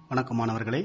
வணக்கம் மாணவர்களே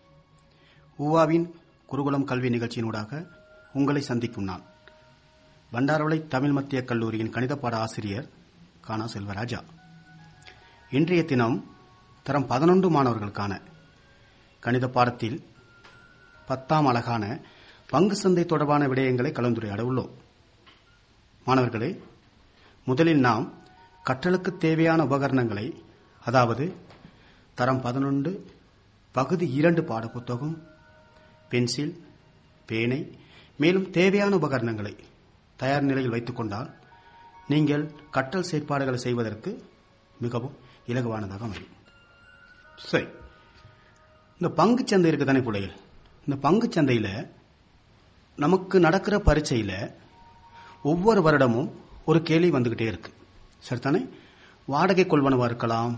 ஊவாவின் குருகுலம் கல்வி நிகழ்ச்சியினூடாக உங்களை சந்திக்கும் நான் பண்டாரவளை தமிழ் மத்திய கல்லூரியின் கணித பாட ஆசிரியர் கானா செல்வராஜா இன்றைய தினம் தரம் பதினொன்று மாணவர்களுக்கான கணித பாடத்தில் பத்தாம் அழகான பங்கு சந்தை தொடர்பான விடயங்களை கலந்துரையாட உள்ளோம் மாணவர்களே முதலில் நாம் கற்றலுக்கு தேவையான உபகரணங்களை அதாவது தரம் பதினொன்று பகுதி இரண்டு பாடப்புத்தகம் பென்சில் பேனை மேலும் தேவையான உபகரணங்களை தயார் நிலையில் வைத்துக் கொண்டால் நீங்கள் கற்றல் செயற்பாடுகளை செய்வதற்கு மிகவும் இலகுவானதாக அமையும் சரி இந்த பங்குச் சந்தை இருக்கு தானே பிள்ளைகள் இந்த பங்குச் சந்தையில் நமக்கு நடக்கிற பரீட்சையில் ஒவ்வொரு வருடமும் ஒரு கேள்வி வந்துகிட்டே இருக்கு சரிதானே வாடகை கொள்வனவா இருக்கலாம்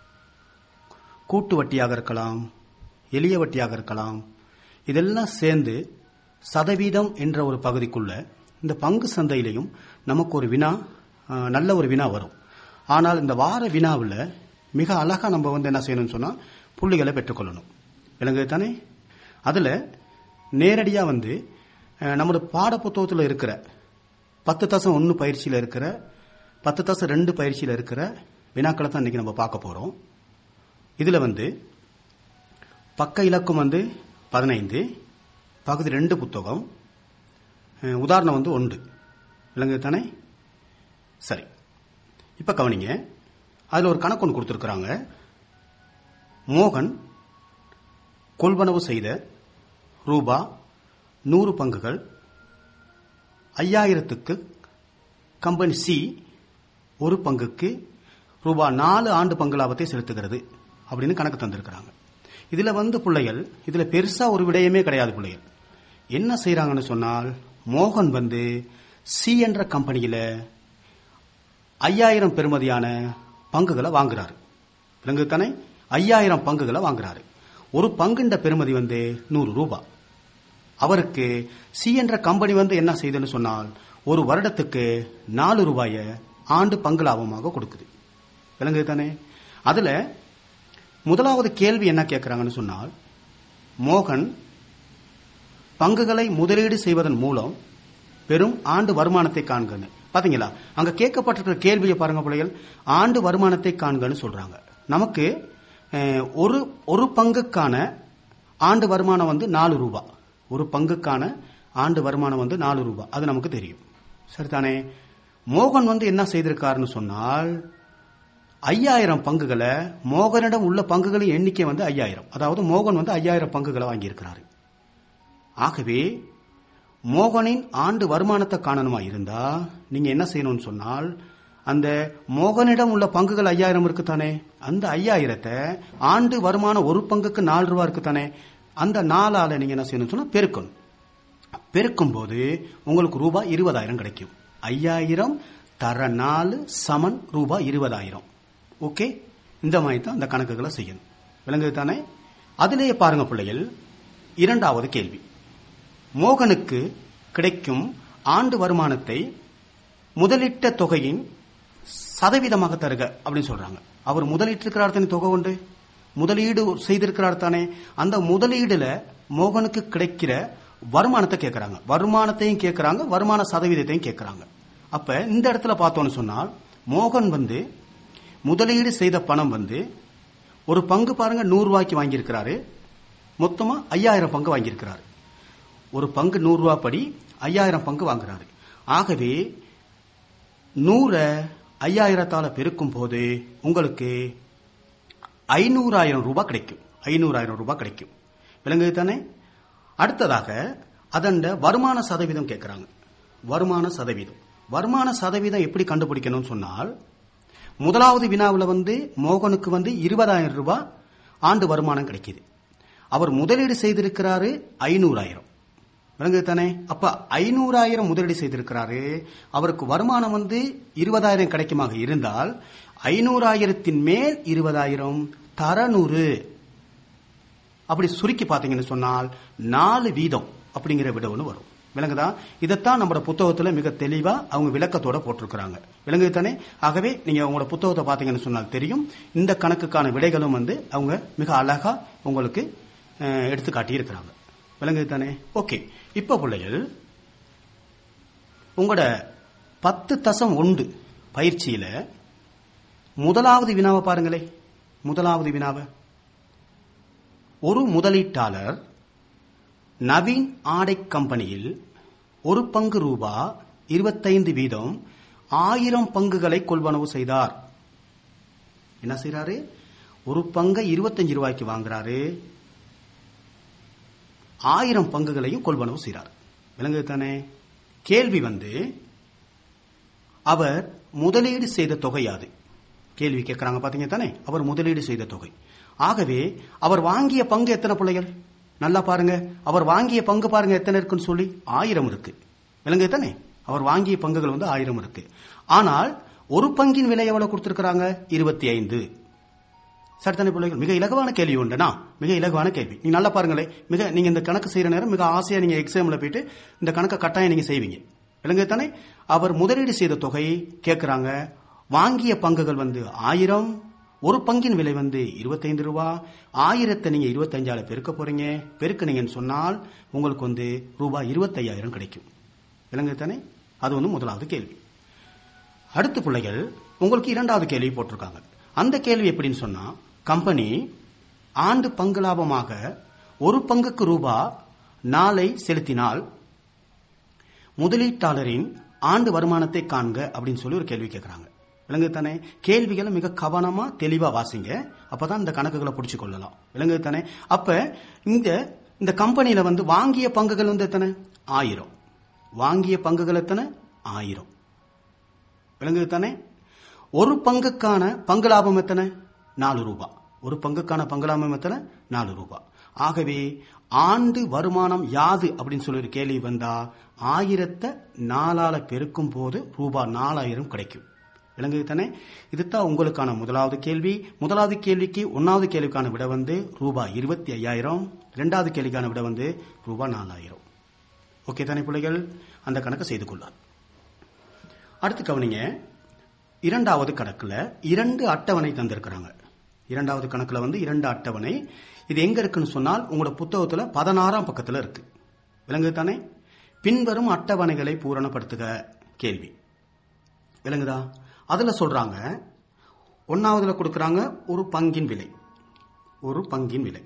கூட்டு வட்டியாக இருக்கலாம் எளிய வட்டியாக இருக்கலாம் இதெல்லாம் சேர்ந்து சதவீதம் என்ற ஒரு பகுதிக்குள்ள இந்த பங்கு சந்தையிலையும் நமக்கு ஒரு வினா அஹ், நல்ல ஒரு வினா வரும் ஆனால் இந்த வார வினாவில் மிக அழகா நம்ம வந்து என்ன செய்யணும்னு சொன்னா புள்ளிகளை பெற்றுக்கொள்ளணும் விளங்குது தானே அதுல நேரடியா வந்து அஹ், நம்முடைய பாடப்புத்தகத்தில் இருக்கிற பத்து தசம் ஒன்று பயிற்சியில் இருக்கிற பத்து தசம் ரெண்டு பயிற்சியில் இருக்கிற வினாக்களை தான் இன்னைக்கு நம்ம பார்க்க போறோம் இதுல வந்து பக்க இலக்கம் வந்து பதினைந்து பகுதி ரெண்டு புத்தகம் அஹ், உதாரணம் வந்து ஒன்று விளங்குது தானே சரி இப்ப கவனிங்க அதுல ஒரு கணக்கு ஒன்று கொடுத்துருக்குறாங்க மோகன் கொள்வனவு செய்த ரூபா நூறு பங்குகள் ஐயாயிரத்துக்கு கம்பெனி சி ஒரு பங்குக்கு ரூபா நாலு ஆண்டு பங்கு லாபத்தை செலுத்துகிறது அப்படின்னு கணக்கு தந்திருக்கிறாங்க இதுல வந்து பிள்ளைகள் இதுல பெருசா ஒரு விடயமே கிடையாது பிள்ளைகள் என்ன செய்யறாங்கன்னு சொன்னால் மோகன் வந்து சி என்ற கம்பெனியில ஐயாயிரம் பெறுமதியான பங்குகளை வாங்குறாரு விளங்குது தானே ஐயாயிரம் பங்குகளை வாங்குறாரு ஒரு பங்குண்ட பெறுமதி வந்து நூறு ரூபாய் அவருக்கு சி என்ற கம்பெனி வந்து என்ன செய்யுதுன்னு சொன்னால் ஒரு வருடத்துக்கு நாலு ரூபாய ஆண்டு பங்கு லாபமாக கொடுக்குது விளங்குது தானே அதுல முதலாவது கேள்வி என்ன கேட்கறாங்கன்னு சொன்னால் மோகன் பங்குகளை முதலீடு செய்வதன் மூலம் பெரும் ஆண்டு வருமானத்தை காண்கன்னு பாத்தீங்களா அங்க கேட்கப்பட்டிருக்கிற கேள்வியை பாருங்க பிள்ளைகள் ஆண்டு வருமானத்தை காண்கன்னு சொல்றாங்க நமக்கு அஹ், ஒரு ஒரு பங்குக்கான ஆண்டு வருமானம் வந்து நாலு ரூபாய் ஒரு பங்குக்கான ஆண்டு வருமானம் வந்து நாலு ரூபாய் அது நமக்கு தெரியும் சரிதானே மோகன் வந்து என்ன செய்திருக்காருன்னு சொன்னால் ஐயாயிரம் பங்குகளை மோகனிடம் உள்ள பங்குகளின் எண்ணிக்கை வந்து ஐயாயிரம் அதாவது மோகன் வந்து ஐயாயிரம் பங்குகளை வாங்கியிருக்கிறாரு ஆகவே மோகனின் ஆண்டு வருமானத்தை காணணுமா இருந்தா நீங்க என்ன செய்யணும்னு சொன்னால் அந்த மோகனிடம் உள்ள பங்குகள் ஐயாயிரம் இருக்குத்தானே அந்த ஐயாயிரத்தை ஆண்டு வருமானம் ஒரு பங்குக்கு நாலு ரூபா இருக்குத்தானே அந்த நாலால நீங்க என்ன செய்யணும்னு சொன்னா பெருக்கணும் பெருக்கும் போது உங்களுக்கு ரூபாய் இருபதாயிரம் கிடைக்கும் ஐயாயிரம் தர நாலு சமன் ரூபாய் இருபதாயிரம் ஓகே இந்த மாதிரி தான் அந்த கணக்குகளை செய்யணும் விளங்குது தானே அதிலேயே பாருங்க பிள்ளைகள் இரண்டாவது கேள்வி மோகனுக்கு கிடைக்கும் ஆண்டு வருமானத்தை முதலிட்ட தொகையின் சதவீதமாக தருக அப்படின்னு சொல்றாங்க அவர் முதலீட்டிருக்கிறார் தானே தொகை உண்டு முதலீடு செய்திருக்கிறார் தானே அந்த முதலீடுல மோகனுக்கு கிடைக்கிற வருமானத்தை கேட்கறாங்க வருமானத்தையும் கேட்கறாங்க வருமான சதவீதத்தையும் கேட்கறாங்க அப்ப இந்த இடத்துல பார்த்தோம்னு சொன்னால் மோகன் வந்து முதலீடு செய்த பணம் வந்து ஒரு பங்கு பாருங்க நூறு ரூபாய்க்கு வாங்கியிருக்கிறாரு மொத்தமா ஐயாயிரம் பங்கு வாங்கியிருக்கிறாரு ஒரு பங்கு நூறு ரூபாய் படி ஐயாயிரம் பங்கு வாங்குறாரு ஆகவே நூற ஐயாயிரத்தால பெருக்கும் போது உங்களுக்கு ஐநூறாயிரம் ரூபாய் கிடைக்கும் ஐநூறாயிரம் ரூபாய் கிடைக்கும் விளங்குது தானே அடுத்ததாக அதன் வருமான சதவீதம் கேட்கறாங்க வருமான சதவீதம் வருமான சதவீதம் எப்படி கண்டுபிடிக்கணும்னு சொன்னால் முதலாவது வினாவில் வந்து மோகனுக்கு வந்து இருபதாயிரம் ரூபாய் ஆண்டு வருமானம் கிடைக்குது அவர் முதலீடு செய்திருக்கிறாரு ஐநூறாயிரம் விளங்குது தானே அப்ப ஐநூறாயிரம் முதலீடு செய்திருக்கிறாரு அவருக்கு வருமானம் வந்து இருபதாயிரம் கிடைக்குமாக இருந்தால் ஐநூறாயிரத்தின் மேல் இருபதாயிரம் தரநூறு அப்படி சுருக்கி பார்த்தீங்கன்னு சொன்னால் நாலு வீதம் அப்படிங்கிற விட ஒன்று வரும் விளங்குதா இதைத்தான் நம்மளோட புத்தகத்துல மிக தெளிவா அவங்க விளக்கத்தோட போட்டிருக்கிறாங்க விளங்குது தானே ஆகவே நீங்க உங்களோட புத்தகத்தை பாத்தீங்கன்னு சொன்னால் தெரியும் இந்த கணக்குக்கான விடைகளும் வந்து அவங்க மிக அழகா உங்களுக்கு அஹ், எடுத்து காட்டியிருக்கிறாங்க விளங்குது தானே ஓகே இப்ப பிள்ளைகள் உங்களோட பத்து தசம் ஒன்று பயிற்சியில முதலாவது வினாவை பாருங்களே முதலாவது வினாவை ஒரு முதலீட்டாளர் நவீன் ஆடை கம்பெனியில் ஒரு பங்கு ரூபா இருபத்தைந்து வீதம் ஆயிரம் பங்குகளை கொள்வனவு செய்தார் என்ன செய்றாரு ஒரு பங்கை இருபத்தஞ்சு ரூபாய்க்கு வாங்குறாரு ஆயிரம் பங்குகளையும் கொள்வனவு செய்றார் விளங்குது தானே கேள்வி வந்து அவர் முதலீடு செய்த தொகை அது கேள்வி கேட்கறாங்க பாத்தீங்க தானே அவர் முதலீடு செய்த தொகை ஆகவே அவர் வாங்கிய பங்கு எத்தனை பிள்ளைகள் நல்லா பாருங்க அவர் வாங்கிய பங்கு பாருங்க எத்தனை இருக்குன்னு சொல்லி ஆயிரம் இருக்கு விளங்குது தானே அவர் வாங்கிய பங்குகள் வந்து ஆயிரம் இருக்கு ஆனால் ஒரு பங்கின் விலை எவ்வளவு கொடுத்திருக்கிறாங்க இருபத்தி ஐந்து சரிதானே பிள்ளைகள் மிக இலகுவான கேள்வி உண்டுனா மிக இலகுவான கேள்வி நீங்க நல்லா பாருங்களேன் மிக நீங்க இந்த கணக்கு செய்யற நேரம் மிக ஆசையா நீங்க எக்ஸாம்ல போயிட்டு இந்த கணக்கை கட்டாயம் நீங்க செய்வீங்க விளங்குது தானே அவர் முதலீடு செய்த தொகையை கேட்கறாங்க வாங்கிய பங்குகள் வந்து ஆயிரம் ஒரு பங்கின் விலை வந்து இருபத்தைந்து ரூபா ஆயிரத்தை நீங்க இருபத்தஞ்சால பெருக்க போறீங்க பெருக்குனீங்கன்னு சொன்னால் உங்களுக்கு வந்து ரூபாய் இருபத்தையாயிரம் கிடைக்கும் விளங்குது தானே அது வந்து முதலாவது கேள்வி அடுத்த பிள்ளைகள் உங்களுக்கு இரண்டாவது கேள்வி போட்டிருக்காங்க அந்த கேள்வி எப்படின்னு சொன்னா கம்பெனி ஆண்டு பங்கு லாபமாக ஒரு பங்குக்கு ரூபா நாளை செலுத்தினால் முதலீட்டாளரின் ஆண்டு வருமானத்தை காண்க அப்படின்னு சொல்லி ஒரு கேள்வி கேட்கறாங்க விளங்குது தானே கேள்விகளை மிக கவனமா தெளிவா வாசிங்க அப்பதான் இந்த கணக்குகளை புடிச்சு கொள்ளலாம் விளங்குது தானே அப்ப இந்த இந்த கம்பெனியில வந்து வாங்கிய பங்குகள் வந்து எத்தனை ஆயிரம் வாங்கிய பங்குகள் எத்தனை ஆயிரம் விளங்குது தானே ஒரு பங்குக்கான பங்கு லாபம் எத்தனை நாலு ரூபாய் ஒரு பங்குக்கான பங்கு லாபம் எத்தனை நாலு ரூபாய் ஆகவே ஆண்டு வருமானம் யாது அப்படின்னு சொல்லி ஒரு கேள்வி வந்தா ஆயிரத்தை நாலால பெருக்கும் போது ரூபாய் நாலாயிரம் கிடைக்கும் விளங்குது தானே இதுதான் உங்களுக்கான முதலாவது கேள்வி முதலாவது கேள்விக்கு ஒன்னாவது கேள்விக்கான விட வந்து ரூபாய் இருபத்தி ஐயாயிரம் இரண்டாவது கேள்விக்கான விட வந்து ரூபாய் நாலாயிரம் ஓகே தானே பிள்ளைகள் அந்த கணக்கை செய்து கொள்ளார் அடுத்து கவனிங்க இரண்டாவது கணக்குல இரண்டு அட்டவணை தந்திருக்கிறாங்க இரண்டாவது கணக்குல வந்து இரண்டு அட்டவணை இது எங்க இருக்குன்னு சொன்னால் உங்களோட புத்தகத்துல பதினாறாம் பக்கத்துல இருக்கு விளங்குது தானே பின்வரும் அட்டவணைகளை பூரணப்படுத்துக கேள்வி விளங்குதா அதுல சொல்றாங்க ஒன்னாவதுல கொடுக்கறாங்க ஒரு பங்கின் விலை ஒரு பங்கின் விலை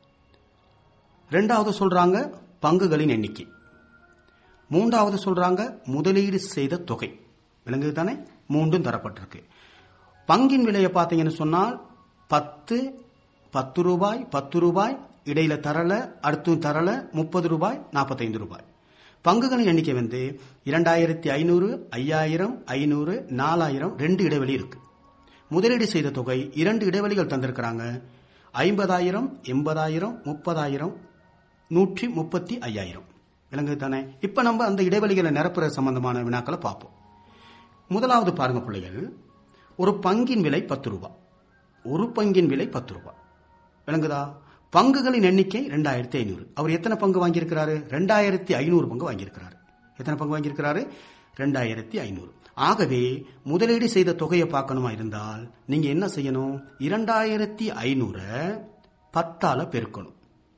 ரெண்டாவது சொல்றாங்க பங்குகளின் எண்ணிக்கை மூன்றாவது சொல்றாங்க முதலீடு செய்த தொகை விளங்குது தானே மூன்றும் தரப்பட்டிருக்கு பங்கின் விலையை பார்த்தீங்கன்னு சொன்னால் பத்து பத்து ரூபாய் பத்து ரூபாய் இடையில தரல அடுத்து தரல முப்பது ரூபாய் நாற்பத்தைந்து ரூபாய் பங்குகளின் எண்ணிக்கை வந்து இரண்டாயிரத்தி ஐநூறு ஐயாயிரம் ஐநூறு நாலாயிரம் ரெண்டு இடைவெளி இருக்கு முதலீடு செய்த தொகை இரண்டு இடைவெளிகள் தந்திருக்கிறாங்க ஐம்பதாயிரம் எண்பதாயிரம் முப்பதாயிரம் நூற்றி முப்பத்தி ஐயாயிரம் விளங்குது தானே இப்ப நம்ம அந்த இடைவெளிகளை நிரப்புற சம்பந்தமான வினாக்களை பார்ப்போம் முதலாவது பாருங்க பிள்ளைகள் ஒரு பங்கின் விலை பத்து ரூபாய் ஒரு பங்கின் விலை பத்து ரூபாய் விளங்குதா பங்குகளின் எண்ணிக்கை ரெண்டாயிரத்தி ஐநூறு அவர் எத்தனை பங்கு வாங்கியிருக்கிறாரு ரெண்டாயிரத்தி ஐநூறு பங்கு வாங்கியிருக்கிறாரு எத்தனை பங்கு வாங்கியிருக்கிறாரு ரெண்டாயிரத்தி ஐநூறு ஆகவே முதலீடு செய்த தொகையை பார்க்கணுமா இருந்தால் நீங்க என்ன செய்யணும் இரண்டாயிரத்தி ஐநூறு பத்தால பெருக்கணும்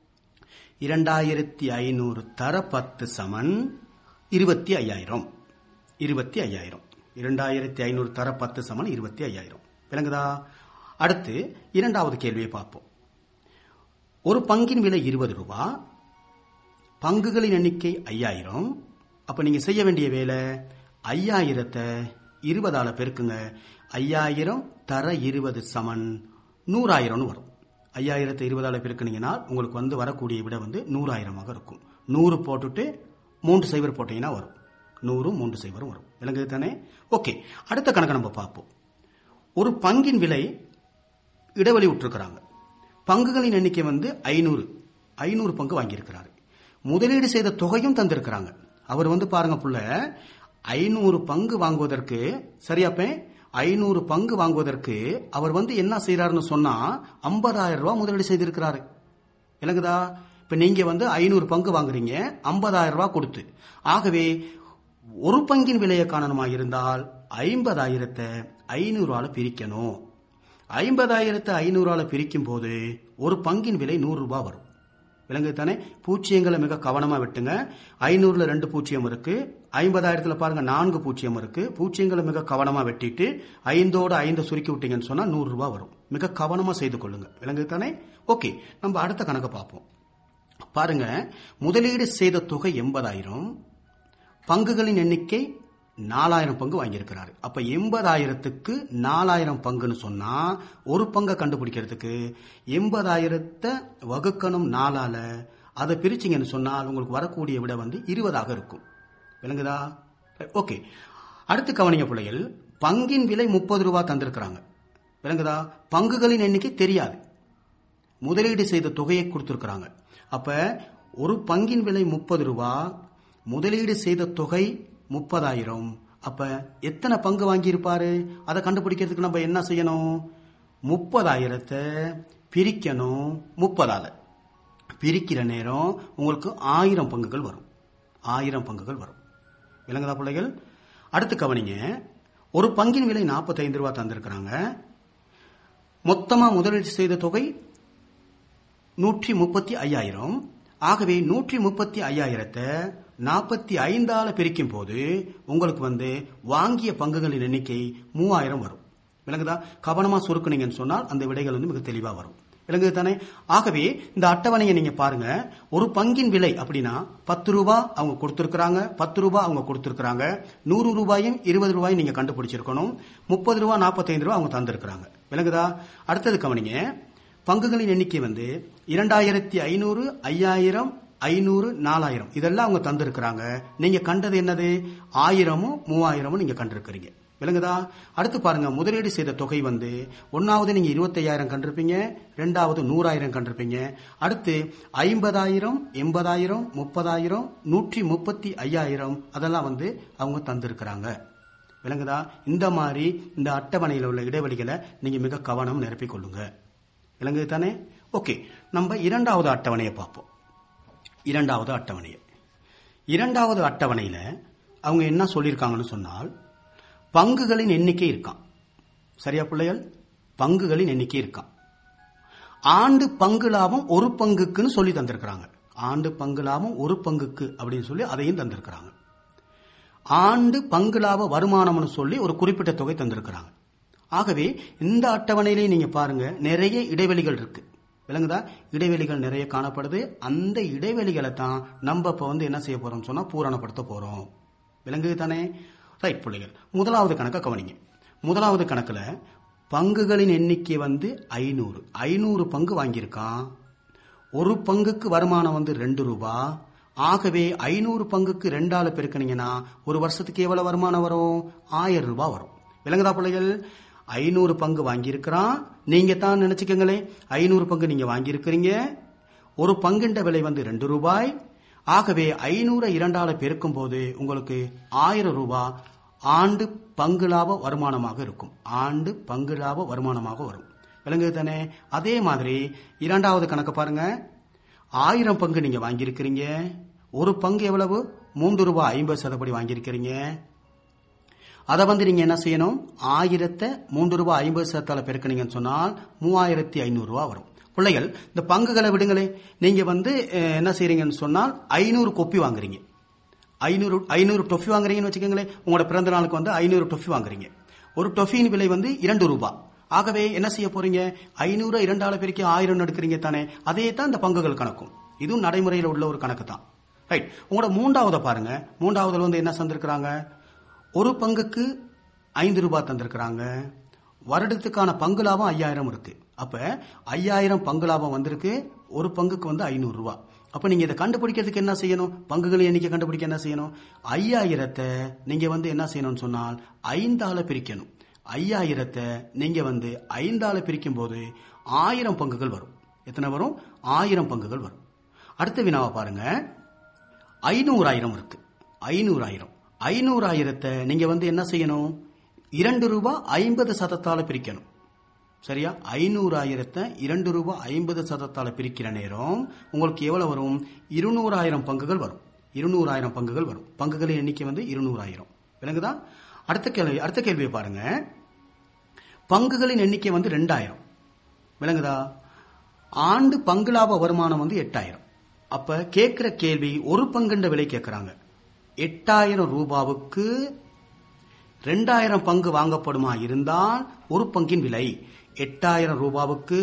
இரண்டாயிரத்தி ஐநூறு தர பத்து சமன் இருபத்தி ஐயாயிரம் இருபத்தி ஐயாயிரம் இரண்டாயிரத்தி ஐநூறு தர பத்து சமன் இருபத்தி ஐயாயிரம் விளங்குதா அடுத்து இரண்டாவது கேள்வியை பார்ப்போம் ஒரு பங்கின் விலை இருபது ரூபாய் பங்குகளின் எண்ணிக்கை ஐயாயிரம் அப்ப நீங்க செய்ய வேண்டிய வேலை ஐயாயிரத்தை இருபதால பெருக்குங்க ஐயாயிரம் தர இருபது சமன் நூறாயிரம்னு வரும் ஐயாயிரத்தை இருபதால பெருக்குனீங்கன்னா உங்களுக்கு வந்து வரக்கூடிய விட வந்து நூறாயிரமாக இருக்கும் நூறு போட்டுட்டு மூன்று சைபர் போட்டீங்கன்னா வரும் நூறு மூன்று சைபரும் வரும் விளங்குது தானே ஓகே அடுத்த கணக்கை நம்ம பார்ப்போம் ஒரு பங்கின் விலை இடைவெளி விட்டுருக்கிறாங்க பங்குகளின் எண்ணிக்கை வந்து ஐநூறு ஐநூறு பங்கு வாங்கியிருக்கிறாரு முதலீடு செய்த தொகையும் தந்திருக்கிறாங்க அவர் வந்து பாருங்க புள்ள ஐநூறு பங்கு வாங்குவதற்கு சரியாப்ப ஐநூறு பங்கு வாங்குவதற்கு அவர் வந்து என்ன செய்யறாருன்னு சொன்னா ஐம்பதாயிரம் ரூபாய் முதலீடு செய்திருக்கிறாரு விளங்குதா இப்ப நீங்க வந்து ஐநூறு பங்கு வாங்குறீங்க ஐம்பதாயிரம் ரூபாய் கொடுத்து ஆகவே ஒரு பங்கின் விலையை காணணுமா இருந்தால் ஐம்பதாயிரத்தை ஐநூறால பிரிக்கணும் ஐம்பதாயிரத்தை ஐநூறால பிரிக்கும் போது ஒரு பங்கின் விலை நூறு ரூபாய் வரும் விலங்குது தானே பூச்சியங்களை மிக கவனமா வெட்டுங்க ஐநூறுல ரெண்டு பூச்சியம் இருக்கு ஐம்பதாயிரத்துல பாருங்க நான்கு பூச்சியம் இருக்கு பூச்சியங்களை மிக கவனமா வெட்டிட்டு ஐந்தோட ஐந்து சுருக்கி விட்டீங்கன்னு சொன்னா நூறு ரூபாய் வரும் மிக கவனமா செய்து கொள்ளுங்க விலங்குது தானே ஓகே நம்ம அடுத்த கணக்கு பார்ப்போம் பாருங்க முதலீடு செய்த தொகை எண்பதாயிரம் பங்குகளின் எண்ணிக்கை நாலாயிரம் பங்கு வாங்கியிருக்கிறாரு அப்ப எண்பதாயிரத்துக்கு நாலாயிரம் பங்குன்னு சொன்னா ஒரு பங்கை கண்டுபிடிக்கிறதுக்கு எண்பதாயிரத்தை வகுக்கணும் நாலால அதை பிரிச்சிங்கன்னு சொன்னால் உங்களுக்கு வரக்கூடிய விட வந்து இருபதாக இருக்கும் விளங்குதா ஓகே அடுத்து கவனிங்க பிள்ளைகள் பங்கின் விலை முப்பது ரூபாய் தந்திருக்கிறாங்க விளங்குதா பங்குகளின் எண்ணிக்கை தெரியாது முதலீடு செய்த தொகையை கொடுத்திருக்கிறாங்க அப்ப ஒரு பங்கின் விலை முப்பது ரூபா முதலீடு செய்த தொகை முப்பதாயிரம் அப்ப எத்தனை பங்கு வாங்கியிருப்பாரு அதை கண்டுபிடிக்கிறதுக்கு நம்ம என்ன செய்யணும் முப்பதாயிரத்தை பிரிக்கணும் முப்பதால பிரிக்கிற நேரம் உங்களுக்கு ஆயிரம் பங்குகள் வரும் ஆயிரம் பங்குகள் வரும் விளங்குதா பிள்ளைகள் அடுத்து கவனிங்க ஒரு பங்கின் விலை 45 ரூபாய் தந்திருக்கிறாங்க மொத்தமா முதலீடு செய்த தொகை நூற்றி முப்பத்தி ஐயாயிரம் ஆகவே நூற்றி முப்பத்தி ஐயாயிரத்தை நாற்பத்தி ஐந்தால பிரிக்கும் போது உங்களுக்கு வந்து வாங்கிய பங்குகளின் எண்ணிக்கை மூவாயிரம் வரும் விளங்குதா கவனமா சுருக்குனீங்கன்னு சொன்னால் அந்த விடைகள் வந்து மிக தெளிவா வரும் விளங்குது தானே ஆகவே இந்த அட்டவணையை நீங்க பாருங்க ஒரு பங்கின் விலை அப்படின்னா பத்து ரூபாய் அவங்க கொடுத்திருக்கிறாங்க பத்து ரூபாய் அவங்க கொடுத்திருக்கிறாங்க நூறு ரூபாயும் இருபது ரூபாயும் நீங்க கண்டுபிடிச்சிருக்கணும் முப்பது ரூபாய் நாற்பத்தைந்து ரூபாய் அவங்க தந்திருக்கிறாங்க விளங்குதா அடுத்தது கவனிங்க பங்குகளின் எண்ணிக்கை வந்து இரண்டாயிரத்தி ஐநூறு ஐயாயிரம் ஐநூறு நாலாயிரம் இதெல்லாம் அவங்க தந்திருக்கிறாங்க நீங்க கண்டது என்னது ஆயிரமும் மூவாயிரமும் நீங்க கண்டிருக்கிறீங்க விளங்குதா அடுத்து பாருங்க முதலீடு செய்த தொகை வந்து ஒன்னாவது நீங்க இருபத்தையாயிரம் கண்டிருப்பீங்க ரெண்டாவது நூறாயிரம் கண்டிருப்பீங்க அடுத்து ஐம்பதாயிரம் எண்பதாயிரம் முப்பதாயிரம் நூற்றி முப்பத்தி ஐயாயிரம் அதெல்லாம் வந்து அவங்க தந்திருக்கிறாங்க விளங்குதா இந்த மாதிரி இந்த அட்டவணையில் உள்ள இடைவெளிகளை நீங்க மிக கவனம் நிரப்பிக் கொள்ளுங்க விளங்குது தானே ஓகே நம்ம இரண்டாவது அட்டவணையை பார்ப்போம் இரண்டாவது அட்டவணையை இரண்டாவது அட்டவணையில அவங்க என்ன சொல்லியிருக்காங்கன்னு சொன்னால் பங்குகளின் எண்ணிக்கை இருக்கான் சரியா பிள்ளைகள் பங்குகளின் எண்ணிக்கை இருக்கான் ஆண்டு பங்கு லாபம் ஒரு பங்குக்குன்னு சொல்லி தந்திருக்கிறாங்க ஆண்டு பங்கு லாபம் ஒரு பங்குக்கு அப்படின்னு சொல்லி அதையும் தந்திருக்கிறாங்க ஆண்டு பங்கு லாப வருமானம்னு சொல்லி ஒரு குறிப்பிட்ட தொகை தந்திருக்கிறாங்க ஆகவே இந்த அட்டவணையிலே நீங்க பாருங்க நிறைய இடைவெளிகள் இருக்கு விளங்குதா இடைவெளிகள் நிறைய காணப்படுது அந்த இடைவெளிகளை தான் நம்ம இப்ப வந்து என்ன செய்ய போறோம் சொன்னா பூரணப்படுத்த போறோம் விளங்குது தானே ரைட் பிள்ளைகள் முதலாவது கணக்கை கவனிங்க முதலாவது கணக்குல பங்குகளின் எண்ணிக்கை வந்து ஐநூறு ஐநூறு பங்கு வாங்கியிருக்கான் ஒரு பங்குக்கு வருமானம் வந்து ரெண்டு ரூபா ஆகவே ஐநூறு பங்குக்கு ரெண்டால பெருக்கினீங்கன்னா ஒரு வருஷத்துக்கு எவ்வளவு வருமானம் வரும் ஆயிரம் ரூபாய் வரும் விளங்குதா பிள்ளைகள் ஐநூறு பங்கு வாங்கியிருக்கிறான் நீங்க தான் நினைச்சுக்கங்களே ஐநூறு பங்கு நீங்க வாங்கியிருக்கிறீங்க ஒரு பங்குண்ட விலை வந்து ரெண்டு ரூபாய் ஆகவே ஐநூறு இரண்டால பெருக்கும் போது உங்களுக்கு ஆயிரம் ரூபாய் ஆண்டு பங்கு லாப வருமானமாக இருக்கும் ஆண்டு பங்கு லாப வருமானமாக வரும் விளங்குது தானே அதே மாதிரி இரண்டாவது கணக்கு பாருங்க ஆயிரம் பங்கு நீங்க வாங்கியிருக்கிறீங்க ஒரு பங்கு எவ்வளவு மூன்று ரூபாய் ஐம்பது சதப்படி வாங்கியிருக்கிறீங்க அதை வந்து நீங்க என்ன செய்யணும் ஆயிரத்தை மூன்று ரூபாய் ஐம்பது சதத்தால பெருக்கினீங்கன்னு சொன்னால் மூவாயிரத்தி ஐநூறு ரூபாய் வரும் பிள்ளைகள் இந்த பங்குகளை விடுங்களே நீங்க வந்து அஹ், என்ன செய்றீங்கன்னு சொன்னால் ஐநூறு கொப்பி வாங்குறீங்க ஐநூறு ஐநூறு டொஃபி வாங்குறீங்கன்னு வச்சுக்கோங்களேன் உங்களோட பிறந்த நாளுக்கு வந்து ஐநூறு டொஃபி வாங்குறீங்க ஒரு டொஃபியின் விலை வந்து இரண்டு ரூபாய் ஆகவே என்ன செய்ய போறீங்க ஐநூறு இரண்டால பெருக்கி ஆயிரம் எடுக்கிறீங்க தானே அதே தான் இந்த பங்குகள் கணக்கும் இதுவும் நடைமுறையில் உள்ள ஒரு கணக்கு தான் ரைட் உங்களோட மூன்றாவதை பாருங்க மூன்றாவதுல வந்து என்ன தந்திருக்கிறாங்க ஒரு பங்குக்கு ஐந்து ரூபாய் தந்திருக்கிறாங்க வருடத்துக்கான பங்கு லாபம் ஐயாயிரம் இருக்கு அப்ப ஐயாயிரம் பங்கு லாபம் வந்திருக்கு ஒரு பங்குக்கு வந்து ஐநூறு ரூபாய் அப்ப நீங்க இதை கண்டுபிடிக்கிறதுக்கு என்ன செய்யணும் பங்குகள் எண்ணிக்கை கண்டுபிடிக்க என்ன செய்யணும் ஐயாயிரத்தை நீங்க வந்து என்ன செய்யணும்னு சொன்னால் ஐந்தால பிரிக்கணும் ஐயாயிரத்தை நீங்க வந்து ஐந்தால பிரிக்கும் போது ஆயிரம் பங்குகள் வரும் எத்தனை வரும் ஆயிரம் பங்குகள் வரும் அடுத்த வினாவை பாருங்க ஐநூறாயிரம் இருக்கு ஐநூறாயிரம் ஐநூறாயிரத்தை நீங்க வந்து என்ன செய்யணும் இரண்டு ரூபாய் ஐம்பது சதத்தால பிரிக்கணும் சரியா ஐநூறாயிரத்தை இரண்டு ரூபாய் ஐம்பது சதத்தால பிரிக்கிற நேரம் உங்களுக்கு எவ்வளவு வரும் இருநூறாயிரம் பங்குகள் வரும் இருநூறாயிரம் பங்குகள் வரும் பங்குகளின் எண்ணிக்கை வந்து இருநூறாயிரம் விளங்குதா அடுத்த கேள்வி அடுத்த கேள்வியை பாருங்க பங்குகளின் எண்ணிக்கை வந்து ரெண்டாயிரம் விளங்குதா ஆண்டு பங்கு லாப வருமானம் வந்து எட்டாயிரம் அப்ப கேட்கிற கேள்வி ஒரு பங்குன்ற விலை கேட்கறாங்க எட்டாயிரம் ரூபாவுக்கு ரெண்டாயிரம் பங்கு வாங்கப்படுமா இருந்தால் ஒரு பங்கின் விலை எட்டாயிரம் ரூபாவுக்கு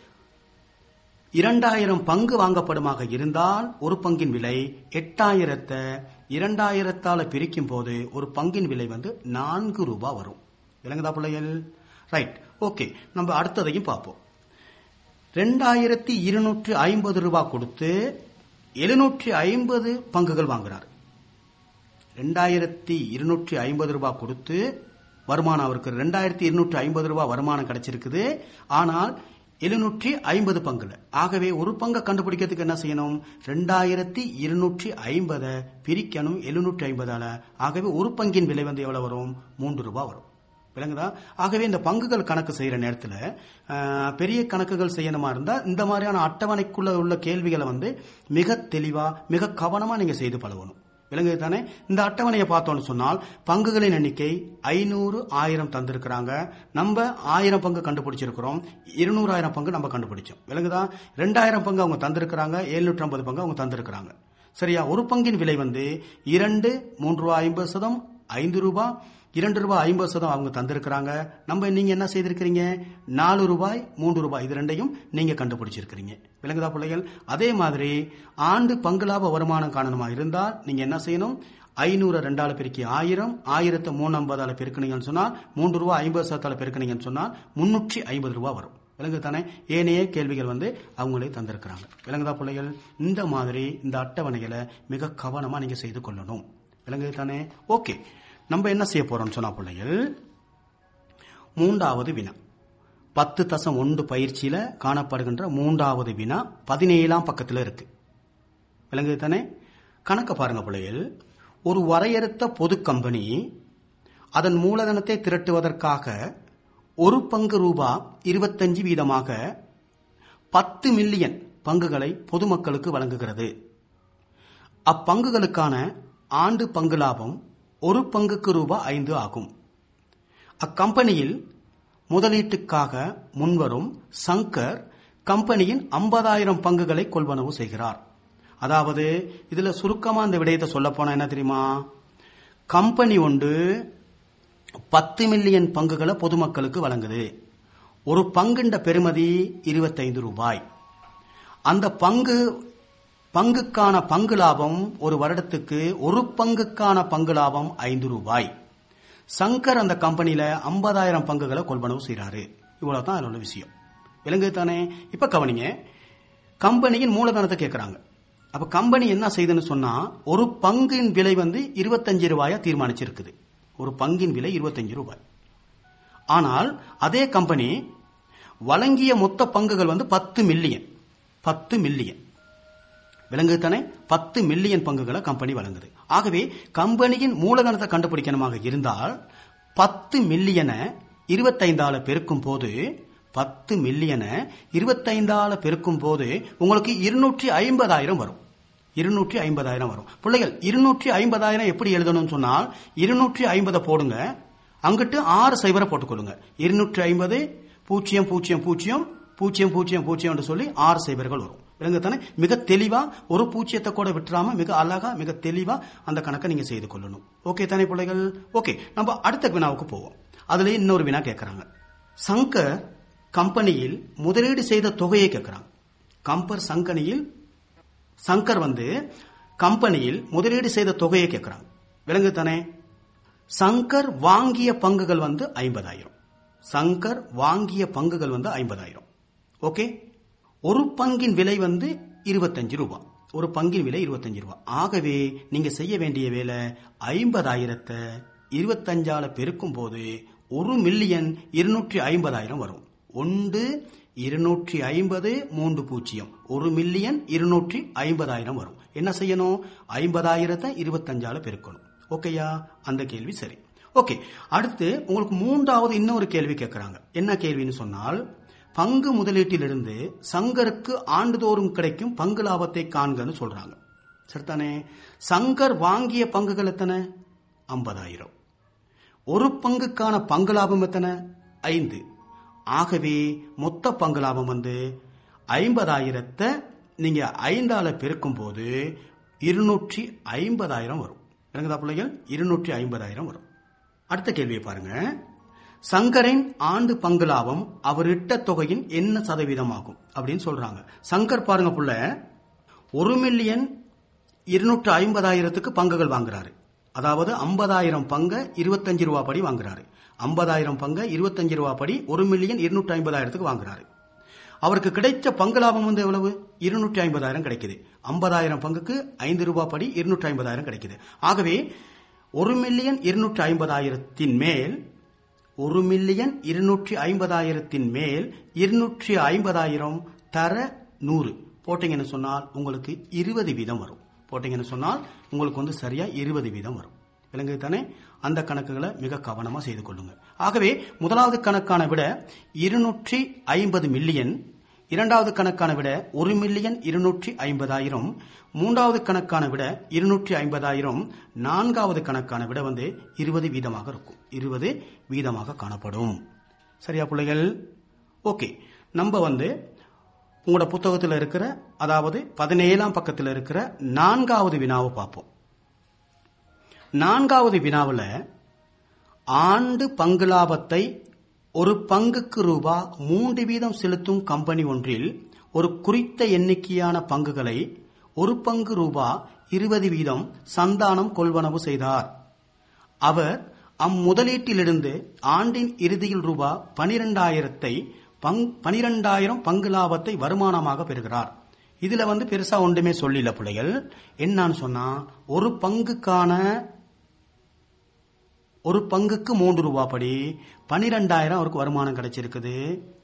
இரண்டாயிரம் பங்கு வாங்கப்படுமாக இருந்தால் ஒரு பங்கின் விலை எட்டாயிரத்தை இரண்டாயிரத்தால பிரிக்கும் போது ஒரு பங்கின் விலை வந்து நான்கு ரூபாய் வரும் விளங்குதா பிள்ளைகள் ரைட் ஓகே நம்ம அடுத்ததையும் பார்ப்போம் ரெண்டாயிரத்தி இருநூற்றி ஐம்பது ரூபாய் கொடுத்து எழுநூற்றி ஐம்பது பங்குகள் வாங்குறார் ரெண்டாயிரத்தி இருநூற்றி ஐம்பது ரூபாய் கொடுத்து வருமானம் அவருக்கு ரெண்டாயிரத்தி இருநூற்றி ஐம்பது ரூபாய் வருமானம் கிடைச்சிருக்குது ஆனால் எழுநூற்றி ஐம்பது பங்குல ஆகவே ஒரு பங்கை கண்டுபிடிக்கிறதுக்கு என்ன செய்யணும் ரெண்டாயிரத்தி இருநூற்றி ஐம்பதை பிரிக்கணும் எழுநூற்றி ஐம்பதால ஆகவே ஒரு பங்கின் விலை வந்து எவ்வளவு வரும் மூன்று ரூபாய் வரும் விளங்குதா ஆகவே இந்த பங்குகள் கணக்கு செய்யற நேரத்தில் பெரிய கணக்குகள் செய்யணுமா இருந்தா இந்த மாதிரியான அட்டவணைக்குள்ள உள்ள கேள்விகளை வந்து மிக தெளிவா மிக கவனமா நீங்க செய்து பழகணும் விளங்குது தானே இந்த அட்டவணையை பார்த்தோம்னு சொன்னால் பங்குகளின் எண்ணிக்கை ஐநூறு ஆயிரம் தந்திருக்கிறாங்க நம்ம ஆயிரம் பங்கு கண்டுபிடிச்சிருக்கிறோம் இருநூறாயிரம் பங்கு நம்ம கண்டுபிடிச்சோம் விளங்குதா ரெண்டாயிரம் பங்கு அவங்க தந்திருக்கிறாங்க எழுநூற்றி ஐம்பது பங்கு அவங்க தந்திருக்கிறாங்க சரியா ஒரு பங்கின் விலை வந்து இரண்டு மூன்று ரூபாய் ஐம்பது சதம் ஐந்து ரூபாய் இரண்டு ரூபாய் ஐம்பது சதம் அவங்க தந்திருக்கிறாங்க நம்ம நீங்க என்ன செய்திருக்கிறீங்க நாலு ரூபாய் மூன்று ரூபாய் இது ரெண்டையும் நீங்க கண்டுபிடிச்சிருக்கிறீங்க விளங்குதா பிள்ளைகள் அதே மாதிரி ஆண்டு பங்கு லாப வருமானம் காரணமா இருந்தால் நீங்க என்ன செய்யணும் ஐநூறு ரெண்டால பெருக்கி ஆயிரம் ஆயிரத்தை மூணு ஐம்பதால பெருக்கினீங்கன்னு சொன்னால் மூன்று ரூபாய் ஐம்பது சதத்தால பெருக்கினீங்கன்னு சொன்னால் முன்னூற்றி ஐம்பது ரூபாய் வரும் விலங்கு தானே ஏனைய கேள்விகள் வந்து அவங்களே தந்திருக்கிறாங்க விலங்குதா பிள்ளைகள் இந்த மாதிரி இந்த அட்டவணைகளை மிக கவனமா நீங்க செய்து கொள்ளணும் விலங்கு தானே ஓகே நம்ம என்ன செய்ய போறோம்னு சொன்னா பிள்ளைகள் மூன்றாவது வினா பத்து தசம் ஒன்று பயிற்சியில காணப்படுகின்ற மூன்றாவது வினா பதினேழாம் பக்கத்துல இருக்கு விலங்கு தானே கணக்க பாருங்க பிள்ளைகள் ஒரு வரையறுத்த பொது கம்பெனி அதன் மூலதனத்தை திரட்டுவதற்காக ஒரு பங்கு ரூபா இருபத்தஞ்சு வீதமாக பத்து மில்லியன் பங்குகளை பொதுமக்களுக்கு வழங்குகிறது அப்பங்குகளுக்கான ஆண்டு பங்கு லாபம் ஒரு பங்குக்கு ரூபாய் ஐந்து ஆகும் அக்கம்பெனியில் முதலீட்டுக்காக முன்வரும் சங்கர் கம்பெனியின் ஐம்பதாயிரம் பங்குகளை கொள்வனவு செய்கிறார் அதாவது இதுல சுருக்கமா அந்த விடயத்தை சொல்ல போனா என்ன தெரியுமா கம்பெனி ஒன்று பத்து மில்லியன் பங்குகளை பொதுமக்களுக்கு வழங்குது ஒரு பங்குண்ட பெறுமதி இருபத்தைந்து ரூபாய் அந்த பங்கு பங்குக்கான பங்கு லாபம் ஒரு வருடத்துக்கு ஒரு பங்குக்கான பங்கு லாபம் ஐந்து ரூபாய் சங்கர் அந்த கம்பெனியில ஐம்பதாயிரம் பங்குகளை கொள்வனவு செய்யறாரு இவ்வளவுதான் அதில் உள்ள விஷயம் விலங்கு தானே இப்ப கவனிங்க கம்பெனியின் மூலதனத்தை கேட்கறாங்க அப்ப கம்பெனி என்ன செய்யுதுன்னு சொன்னா ஒரு பங்கின் விலை வந்து இருபத்தஞ்சு ரூபாயா தீர்மானிச்சிருக்குது ஒரு பங்கின் விலை இருபத்தஞ்சு ரூபாய் ஆனால் அதே கம்பெனி வழங்கிய மொத்த பங்குகள் வந்து பத்து மில்லியன் பத்து மில்லியன் விலங்கு தானே பத்து மில்லியன் பங்குகளை கம்பெனி வழங்குது ஆகவே கம்பெனியின் மூலதனத்தை கண்டுபிடிக்கணுமாக இருந்தால் பத்து மில்லியனை இருபத்தைந்தால பெருக்கும் போது பத்து மில்லியனை இருபத்தைந்தால பெருக்கும் போது உங்களுக்கு இருநூற்றி ஐம்பதாயிரம் வரும் இருநூற்றி ஐம்பதாயிரம் வரும் பிள்ளைகள் இருநூற்றி ஐம்பதாயிரம் எப்படி எழுதணும்னு சொன்னால் இருநூற்றி ஐம்பதை போடுங்க அங்கிட்டு ஆறு சைபரை போட்டுக்கொள்ளுங்க இருநூற்றி ஐம்பது பூஜ்ஜியம் பூஜ்ஜியம் பூஜ்ஜியம் பூஜ்ஜியம் பூஜ்ஜியம் பூஜ்ஜியம் சொல்லி ஆறு சைபர்கள் வரும் விளங்குதானே மிக தெளிவா ஒரு பூச்சியத்தை கூட விட்டுறாம மிக அழகா மிக தெளிவா அந்த கணக்கை நீங்க செய்து கொள்ளணும் ஓகே தானே பிள்ளைகள் ஓகே நம்ம அடுத்த வினாவுக்கு போவோம் அதுல இன்னொரு வினா கேட்கறாங்க சங்கர் கம்பெனியில் முதலீடு செய்த தொகையை கேட்கறாங்க கம்பர் சங்கனியில் சங்கர் வந்து கம்பெனியில் முதலீடு செய்த தொகையை கேட்கறாங்க விலங்கு தானே சங்கர் வாங்கிய பங்குகள் வந்து ஐம்பதாயிரம் சங்கர் வாங்கிய பங்குகள் வந்து ஐம்பதாயிரம் ஓகே ஒரு பங்கின் விலை வந்து இருபத்தஞ்சு ரூபாய் ஒரு பங்கின் விலை இருபத்தஞ்சு ரூபாய் ஆகவே நீங்க செய்ய வேண்டிய வேலை ஐம்பதாயிரத்தை இருபத்தஞ்சால பெருக்கும் போது ஒரு மில்லியன் இருநூற்றி ஐம்பதாயிரம் வரும் ஒன்று இருநூற்றி ஐம்பது மூன்று பூஜ்ஜியம் ஒரு மில்லியன் இருநூற்றி ஐம்பதாயிரம் வரும் என்ன செய்யணும் ஐம்பதாயிரத்தை இருபத்தஞ்சால பெருக்கணும் ஓகேயா அந்த கேள்வி சரி ஓகே அடுத்து உங்களுக்கு மூன்றாவது இன்னொரு கேள்வி கேட்கறாங்க என்ன கேள்வின்னு சொன்னால் பங்கு முதலீட்டிலிருந்து சங்கருக்கு ஆண்டுதோறும் கிடைக்கும் பங்கு லாபத்தை காண்கன்னு சொல்றாங்க சரிதானே சங்கர் வாங்கிய பங்குகள் எத்தனை ஐம்பதாயிரம் ஒரு பங்குக்கான பங்கு லாபம் எத்தனை ஐந்து ஆகவே மொத்த பங்கு லாபம் வந்து ஐம்பதாயிரத்தை நீங்க ஐந்தால பெருக்கும் போது இருநூற்றி ஐம்பதாயிரம் வரும் இறங்குதா பிள்ளைகள் இருநூற்றி ஐம்பதாயிரம் வரும் அடுத்த கேள்வியை பாருங்க சங்கரின் ஆண்டு பங்கு லாபம் அவர் இட்ட தொகையின் என்ன சதவீதம் ஆகும் அப்படின்னு சொல்றாங்க சங்கர் பாருங்க புள்ள ஒரு மில்லியன் இருநூற்று ஐம்பதாயிரத்துக்கு பங்குகள் வாங்குறாரு அதாவது ஐம்பதாயிரம் பங்க இருபத்தஞ்சு ரூபா படி வாங்குறாரு ஐம்பதாயிரம் பங்க இருபத்தஞ்சு ரூபா படி ஒரு மில்லியன் இருநூற்றி ஐம்பதாயிரத்துக்கு வாங்குறாரு அவருக்கு கிடைச்ச பங்கு லாபம் வந்து எவ்வளவு இருநூற்றி ஐம்பதாயிரம் கிடைக்குது ஐம்பதாயிரம் பங்குக்கு ஐந்து ரூபாய் படி இருநூற்றி ஐம்பதாயிரம் கிடைக்குது ஆகவே ஒரு மில்லியன் இருநூற்றி ஐம்பதாயிரத்தின் மேல் ஒரு மில்லியன் இருநூற்றி ஐம்பதாயிரத்தின் மேல் இருநூற்றி ஐம்பதாயிரம் தர நூறு போட்டீங்கன்னு சொன்னால் உங்களுக்கு இருபது வீதம் வரும் போட்டீங்கன்னு சொன்னால் உங்களுக்கு வந்து சரியா இருபது வீதம் வரும் விலங்கு தானே அந்த கணக்குகளை மிக கவனமா செய்து கொள்ளுங்க ஆகவே முதலாவது கணக்கான விட இருநூற்றி ஐம்பது மில்லியன் இரண்டாவது கணக்கான விட ஒரு மில்லியன் இருநூற்றி ஐம்பதாயிரம் மூன்றாவது கணக்கான விட இருநூற்றி ஐம்பதாயிரம் நான்காவது கணக்கான விட வந்து இருபது வீதமாக இருக்கும் இருபது வீதமாக காணப்படும் சரியா பிள்ளைகள் ஓகே நம்ம வந்து உங்களோட புத்தகத்தில் இருக்கிற அதாவது பதினேழாம் பக்கத்தில் இருக்கிற நான்காவது வினாவை பார்ப்போம் நான்காவது வினாவில் ஆண்டு பங்கு லாபத்தை ஒரு பங்குக்கு ரூபா மூன்று வீதம் செலுத்தும் கம்பெனி ஒன்றில் ஒரு குறித்த எண்ணிக்கையான பங்குகளை ஒரு பங்கு ரூபா இருபது வீதம் சந்தானம் கொள்வனவு செய்தார் அவர் அம்முதலீட்டிலிருந்து ஆண்டின் இறுதியில் ரூபா பனிரெண்டாயிரத்தை பனிரெண்டாயிரம் பங்கு லாபத்தை வருமானமாக பெறுகிறார் இதுல வந்து பெருசா ஒன்றுமே சொல்லில பிள்ளைகள் என்னன்னு சொன்னா ஒரு பங்குக்கான ஒரு பங்குக்கு மூன்று ரூபா படி பனிரெண்டாயிரம் அவருக்கு வருமானம் கிடைச்சிருக்குது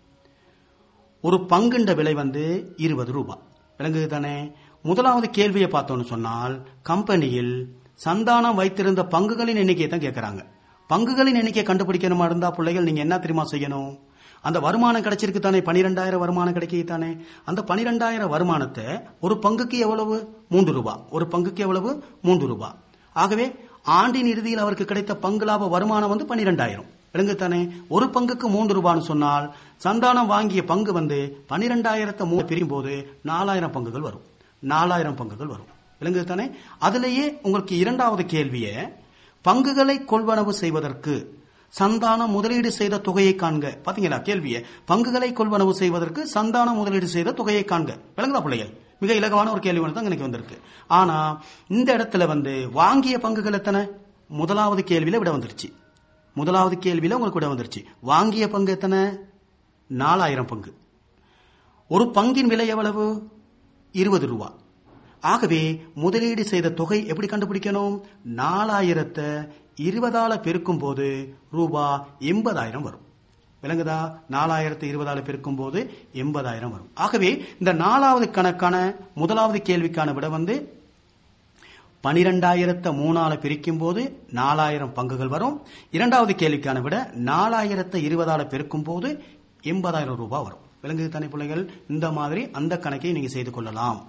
ஒரு பங்குண்ட விலை வந்து இருபது ரூபாய் விளங்குது தானே முதலாவது கேள்வியை பார்த்தோம்னு சொன்னால் கம்பெனியில் சந்தானம் வைத்திருந்த பங்குகளின் எண்ணிக்கையை தான் கேட்கறாங்க பங்குகளின் எண்ணிக்கையை கண்டுபிடிக்கணுமா இருந்தா பிள்ளைகள் நீங்க என்ன தெரியுமா செய்யணும் அந்த வருமானம் கிடைச்சிருக்கு தானே பனிரெண்டாயிரம் வருமானம் கிடைக்கி தானே அந்த பனிரெண்டாயிரம் வருமானத்தை ஒரு பங்குக்கு எவ்வளவு மூன்று ரூபாய் ஒரு பங்குக்கு எவ்வளவு மூன்று ரூபாய் ஆகவே ஆண்டின் இறுதியில் அவருக்கு கிடைத்த பங்கு லாப வருமானம் வந்து பனிரெண்டாயிரம் விளங்கு தானே ஒரு பங்குக்கு மூன்று ரூபான்னு சொன்னால் சந்தானம் வாங்கிய பங்கு வந்து பனிரெண்டாயிரத்தை மூணு பிரியும் போது நாலாயிரம் பங்குகள் வரும் நாலாயிரம் பங்குகள் வரும் விளங்கு தானே அதுலேயே உங்களுக்கு இரண்டாவது கேள்வியை பங்குகளை கொள்வனவு செய்வதற்கு சந்தானம் முதலீடு செய்த தொகையை காண்க பாத்தீங்களா கேள்வியை பங்குகளை கொள்வனவு செய்வதற்கு சந்தானம் முதலீடு செய்த தொகையை காண்க விளங்குதா பிள்ளைகள் மிக இலகுவான ஒரு கேள்வி தான் எனக்கு வந்திருக்கு ஆனா இந்த இடத்துல வந்து வாங்கிய பங்குகள் எத்தனை முதலாவது கேள்வியில விட வந்துருச்சு முதலாவது கேள்வியில உங்களுக்கு விட வந்துருச்சு வாங்கிய பங்கு எத்தனை நாலாயிரம் பங்கு ஒரு பங்கின் விலை எவ்வளவு இருபது ரூபா ஆகவே முதலீடு செய்த தொகை எப்படி கண்டுபிடிக்கணும் நாலாயிரத்தை இருபதால பெருக்கும் போது ரூபா எண்பதாயிரம் வரும் விளங்குதா நாலாயிரத்து இருபதால பெருக்கும் போது எண்பதாயிரம் வரும் ஆகவே இந்த நாலாவது கணக்கான முதலாவது கேள்விக்கான விட வந்து பனிரெண்டாயிரத்தை மூணால பிரிக்கும் போது நாலாயிரம் பங்குகள் வரும் இரண்டாவது கேள்விக்கான விட நாலாயிரத்தை இருபதால பெருக்கும் போது எண்பதாயிரம் ரூபாய் வரும் விளங்குது தானே பிள்ளைகள் இந்த மாதிரி அந்த கணக்கை நீங்க செய்து கொள்ளலாம்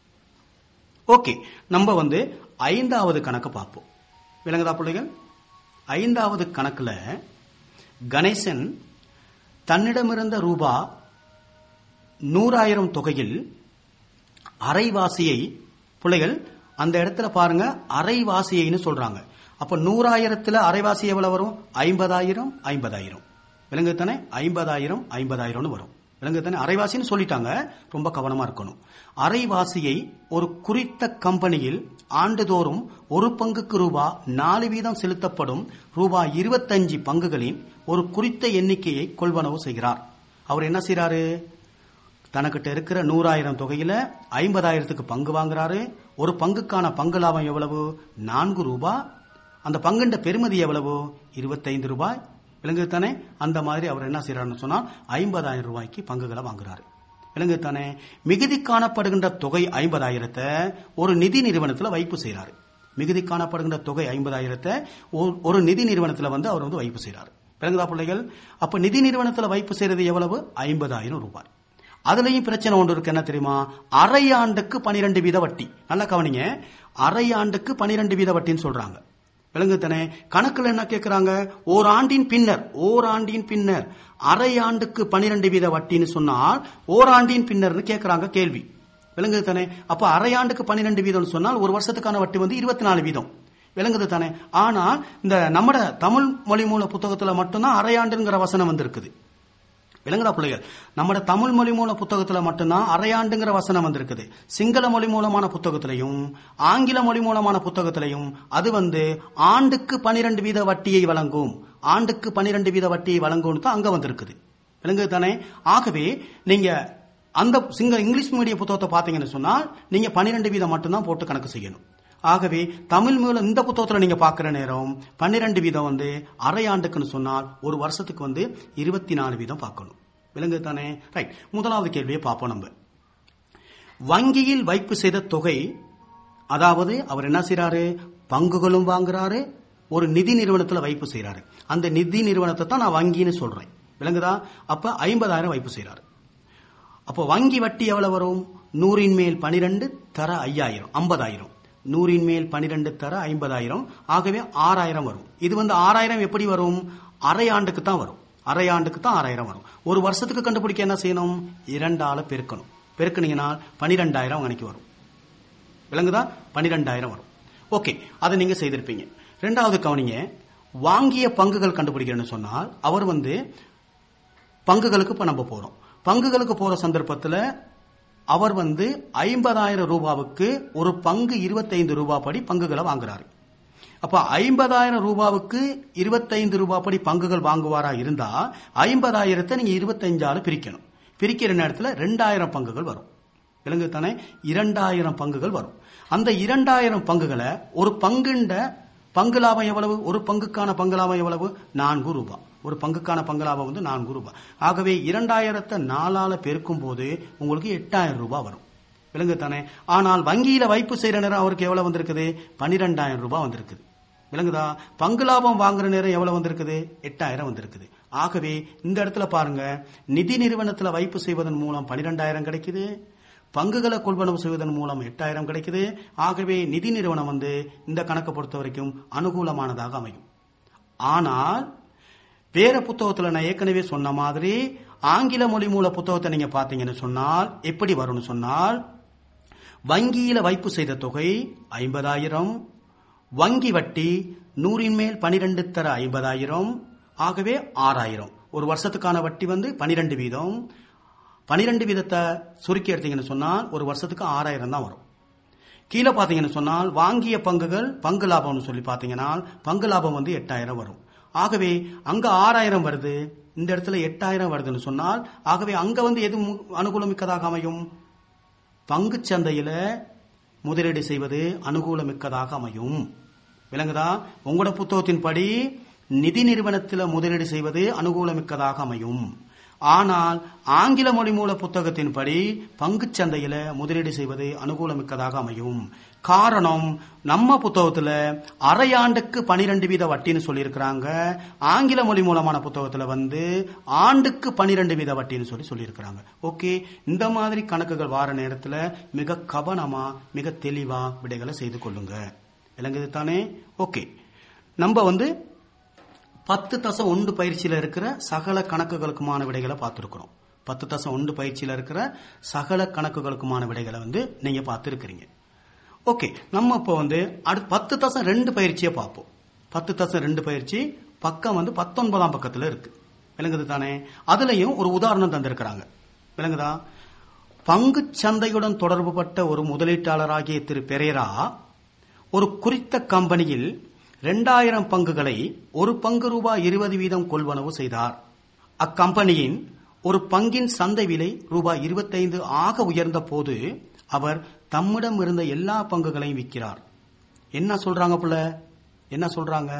ஓகே நம்ம வந்து ஐந்தாவது கணக்கு பார்ப்போம் விளங்குதா பிள்ளைகள் ஐந்தாவது கணக்குல கணேசன் தன்னிடமிருந்த ரூபா நூறாயிரம் தொகையில் அரைவாசியை பிள்ளைகள் அந்த இடத்துல பாருங்க அரைவாசியைன்னு சொல்றாங்க அப்ப நூறாயிரத்துல அரைவாசி எவ்வளவு வரும் ஐம்பதாயிரம் ஐம்பதாயிரம் விலங்கு தானே ஐம்பதாயிரம் ஐம்பதாயிரம்னு வரும் விலங்கு தானே அரைவாசின்னு சொல்லிட்டாங்க ரொம்ப கவனமா இருக்கணும் அரைவாசியை ஒரு குறித்த கம்பெனியில் ஆண்டுதோறும் ஒரு பங்குக்கு ரூபா நாலு வீதம் செலுத்தப்படும் ரூபாய் இருபத்தஞ்சு பங்குகளின் ஒரு குறித்த எண்ணிக்கையை கொள்வனவு செய்கிறார் அவர் என்ன செய்யறாரு தனக்கிட்ட இருக்கிற நூறாயிரம் தொகையில ஐம்பதாயிரத்துக்கு பங்கு வாங்குறாரு ஒரு பங்குக்கான பங்கு லாபம் எவ்வளவு நான்கு ரூபாய் அந்த பங்குண்ட பெருமதி எவ்வளவு இருபத்தைந்து ரூபாய் விலங்கு தானே அந்த மாதிரி அவர் என்ன செய்யறாருன்னு சொன்னா ஐம்பதாயிரம் ரூபாய்க்கு பங்குகளை வாங்குறாரு விலங்கு தானே மிகுதி காணப்படுகின்ற தொகை ஐம்பதாயிரத்தை ஒரு நிதி நிறுவனத்துல வைப்பு செய்யறாரு மிகுதி காணப்படுகின்ற தொகை ஐம்பதாயிரத்தை ஒரு நிதி நிறுவனத்துல வந்து அவர் வந்து வைப்பு செய்யறாரு விளங்குதா பிள்ளைகள் அப்ப நிதி நிறுவனத்துல வைப்பு செய்யறது எவ்வளவு ஐம்பதாயிரம் ரூபாய் அதுலயும் பிரச்சனை ஒன்று இருக்கு என்ன தெரியுமா அரை ஆண்டுக்கு பனிரெண்டு வீத வட்டி நல்லா கவனிங்க அரை ஆண்டுக்கு பனிரெண்டு வீத வட்டின்னு சொல்றாங்க விளங்குதானே கணக்குல என்ன கேக்குறாங்க ஓராண்டின் பின்னர் ஓராண்டின் பின்னர் அரை ஆண்டுக்கு பனிரெண்டு வீத வட்டின்னு சொன்னால் ஓராண்டின் பின்னர்னு கேக்குறாங்க கேள்வி விளங்குது தானே அப்ப அரை ஆண்டுக்கு பன்னிரெண்டு வீதம் சொன்னால் ஒரு வருஷத்துக்கான வட்டி வந்து இருபத்தி நாலு வீதம் விளங்குது தானே ஆனால் இந்த நம்மட தமிழ் மொழி மூல புத்தகத்துல மட்டும்தான் அரையாண்டுங்கிற வசனம் வந்திருக்குது விளங்குதா பிள்ளைகள் நம்மட தமிழ் மொழி மூல புத்தகத்துல மட்டும்தான் அரையாண்டுங்கிற வசனம் வந்திருக்குது சிங்கள மொழி மூலமான புத்தகத்திலையும் ஆங்கில மொழி மூலமான புத்தகத்திலையும் அது வந்து ஆண்டுக்கு பனிரெண்டு வீத வட்டியை வழங்கும் ஆண்டுக்கு பனிரெண்டு வீத வட்டியை வழங்கும்னு தான் அங்க வந்திருக்குது விளங்குது தானே ஆகவே நீங்க அந்த சிங்க இங்கிலீஷ் மீடியம் புத்தகத்தை பாத்தீங்கன்னு சொன்னால் நீங்க பன்னிரெண்டு வீதம் மட்டும்தான் போட்டு கணக்கு செய்யணும் ஆகவே தமிழ் மூலம் இந்த புத்தகத்துல நீங்க பாக்குற நேரம் பன்னிரெண்டு வீதம் வந்து அரை ஆண்டுக்குன்னு சொன்னால் ஒரு வருஷத்துக்கு வந்து இருபத்தி நாலு வீதம் பார்க்கணும் விலங்கு தானே ரைட் முதலாவது கேள்வியை பார்ப்போம் நம்ம வங்கியில் வைப்பு செய்த தொகை அதாவது அவர் என்ன செய்யறாரு பங்குகளும் வாங்குறாரு ஒரு நிதி நிறுவனத்துல வைப்பு செய்யறாரு அந்த நிதி நிறுவனத்தை தான் நான் வங்கின்னு சொல்றேன் விளங்குதா அப்ப ஐம்பதாயிரம் வைப்பு செய்யறாரு அப்போ வங்கி வட்டி எவ்வளவு வரும் நூறின் மேல் பனிரெண்டு தர ஐயாயிரம் ஐம்பதாயிரம் நூறின் மேல் பனிரெண்டு தர ஐம்பதாயிரம் ஆகவே ஆறாயிரம் வரும் இது வந்து ஆறாயிரம் எப்படி வரும் அரை ஆண்டுக்கு தான் வரும் அரை ஆண்டுக்கு தான் ஆறாயிரம் வரும் ஒரு வருஷத்துக்கு கண்டுபிடிக்க என்ன செய்யணும் இரண்டால பெருக்கணும் பெருக்கினீங்கன்னா பனிரெண்டாயிரம் கணக்கு வரும் விளங்குதா பனிரெண்டாயிரம் வரும் ஓகே அதை நீங்க செய்திருப்பீங்க ரெண்டாவது கவனிங்க வாங்கிய பங்குகள் கண்டுபிடிக்கிறேன்னு சொன்னால் அவர் வந்து பங்குகளுக்கு இப்ப நம்ம போறோம் பங்குகளுக்கு போற சந்தர்ப்பத்தில் அவர் வந்து ஐம்பதாயிரம் ரூபாவுக்கு ஒரு பங்கு இருபத்தைந்து ரூபாய் படி பங்குகளை வாங்குறாரு அப்ப ஐம்பதாயிரம் ரூபாவுக்கு இருபத்தைந்து ரூபாய் படி பங்குகள் வாங்குவாரா இருந்தா ஐம்பதாயிரத்தை நீங்க இருபத்தஞ்சால பிரிக்கணும் பிரிக்கிற நேரத்தில் ரெண்டாயிரம் பங்குகள் வரும் விலங்கு தானே இரண்டாயிரம் பங்குகள் வரும் அந்த இரண்டாயிரம் பங்குகளை ஒரு பங்குண்ட பங்கு லாபம் எவ்வளவு ஒரு பங்குக்கான பங்கு லாபம் எவ்வளவு நான்கு ரூபாய் ஒரு பங்குக்கான பங்கு லாபம் வந்து நான்கு ரூபாய் ஆகவே இரண்டாயிரத்தை நாலால பெருக்கும் போது உங்களுக்கு எட்டாயிரம் ரூபாய் வரும் விலங்கு தானே ஆனால் வங்கியில வைப்பு செய்யற நேரம் அவருக்கு எவ்வளவு வந்திருக்குது பனிரெண்டாயிரம் ரூபாய் வந்திருக்குது விளங்குதா பங்கு லாபம் வாங்குற நேரம் எவ்வளவு வந்திருக்குது எட்டாயிரம் வந்திருக்குது ஆகவே இந்த இடத்துல பாருங்க நிதி நிறுவனத்துல வைப்பு செய்வதன் மூலம் பனிரெண்டாயிரம் கிடைக்குது பங்குகளை கொள்வனவு செய்வதன் மூலம் எட்டாயிரம் கிடைக்குது ஆகவே நிதி நிறுவனம் வந்து இந்த கணக்கை பொறுத்த வரைக்கும் அனுகூலமானதாக அமையும் ஆனால் வேற புத்தகத்துல நான் ஏற்கனவே சொன்ன மாதிரி ஆங்கில மொழி மூல புத்தகத்தை நீங்க பாத்தீங்கன்னு சொன்னால் எப்படி வரும்னு சொன்னால் வங்கியில வைப்பு செய்த தொகை ஐம்பதாயிரம் வங்கி வட்டி நூறின் மேல் பனிரெண்டு தர ஐம்பதாயிரம் ஆகவே ஆறாயிரம் ஒரு வருஷத்துக்கான வட்டி வந்து பனிரெண்டு வீதம் பனிரெண்டு வீதத்தை சுருக்கி எடுத்தீங்கன்னு சொன்னால் ஒரு வருஷத்துக்கு ஆறாயிரம் தான் வரும் கீழே பார்த்தீங்கன்னு சொன்னால் வாங்கிய பங்குகள் பங்கு லாபம்னு சொல்லி பார்த்தீங்கன்னா பங்கு லாபம் வந்து எட்டாயிரம் வரும் ஆகவே அங்க ஆறாயிரம் வருது இந்த இடத்துல எட்டாயிரம் வருதுன்னு சொன்னால் ஆகவே அங்க வந்து எது அனுகூலமிக்கதாக அமையும் பங்கு சந்தையில முதலீடு செய்வது அனுகூலமிக்கதாக அமையும் விளங்குதா உங்களோட புத்தகத்தின்படி நிதி நிறுவனத்தில் முதலீடு செய்வது அனுகூலமிக்கதாக அமையும் ஆனால் ஆங்கில மொழி மூல புத்தகத்தின்படி பங்கு சந்தையில முதலீடு செய்வது அனுகூலமிக்கதாக அமையும் காரணம் நம்ம புத்தகத்துல அரையாண்டுக்கு பனிரெண்டு வீத வட்டின்னு சொல்லியிருக்கிறாங்க ஆங்கில மொழி மூலமான புத்தகத்துல வந்து ஆண்டுக்கு பனிரெண்டு வீத வட்டின்னு சொல்லி சொல்லியிருக்கிறாங்க ஓகே இந்த மாதிரி கணக்குகள் வார நேரத்துல மிக கவனமா மிக தெளிவா விடைகளை செய்து கொள்ளுங்க விளங்குது தானே ஓகே நம்ம வந்து பத்து தசம் ஒன்று பயிற்சியில் இருக்கிற சகல கணக்குகளுக்குமான விடைகளை பார்த்துருக்குறோம் பத்து தசம் ஒன்று பயிற்சியில் இருக்கிற சகல கணக்குகளுக்குமான விடைகளை வந்து நீங்க பார்த்துருக்கிறீங்க ஓகே நம்ம இப்போ வந்து அடுத்து பத்து தசம் ரெண்டு பயிற்சியை பார்ப்போம் பத்து தசம் ரெண்டு பயிற்சி பக்கம் வந்து பத்தொன்பதாம் பக்கத்தில் இருக்கு விளங்குது தானே அதுலயும் ஒரு உதாரணம் தந்திருக்கிறாங்க விளங்குதா பங்கு சந்தையுடன் தொடர்புபட்ட ஒரு முதலீட்டாளராகிய திரு பெரேரா ஒரு குறித்த கம்பெனியில் இரண்டாயிரம் பங்குகளை ஒரு பங்கு ரூபாய் இருபது வீதம் கொள்வனவு செய்தார் அக்கம்பெனியின் ஒரு பங்கின் சந்தை விலை ரூபாய் இருபத்தைந்து ஆக உயர்ந்த போது அவர் தம்மிடம் இருந்த எல்லா பங்குகளையும் விற்கிறார் என்ன சொல்றாங்க புள்ள என்ன சொல்றாங்க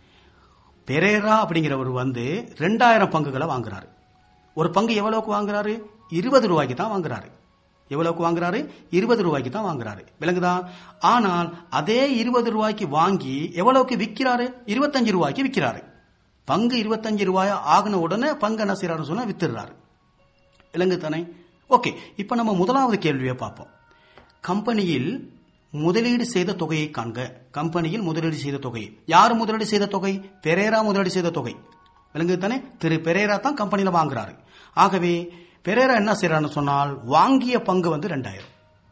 பெரேரா அப்படிங்கிறவர் வந்து ரெண்டாயிரம் பங்குகளை வாங்குறாரு ஒரு பங்கு எவ்வளவுக்கு வாங்குறாரு இருபது ரூபாய்க்கு தான் வாங்குறாரு எவ்வளவுக்கு வாங்குறாரு இருபது ரூபாய்க்கு தான் வாங்குறாரு விளங்குதா ஆனால் அதே இருபது ரூபாய்க்கு வாங்கி எவ்வளவுக்கு விற்கிறாரு இருபத்தஞ்சு ரூபாய்க்கு விற்கிறாரு பங்கு இருபத்தஞ்சு ரூபாய் ஆகின உடனே பங்கு என்ன செய்யறாருன்னு சொன்னா வித்துடுறாரு விலங்கு தானே ஓகே இப்ப நம்ம முதலாவது கேள்வியை பார்ப்போம் கம்பெனியில் முதலீடு செய்த தொகையை காண்க கம்பெனியில் முதலீடு செய்த தொகை யார் முதலீடு செய்த தொகை பெரேரா முதலீடு செய்த தொகை விலங்கு தானே திரு பெரேரா தான் கம்பெனியில வாங்குறாரு ஆகவே பெரேரா என்ன செய்யறாருன்னு சொன்னால் வாங்கிய பங்கு வந்து ரெண்டாயிரம்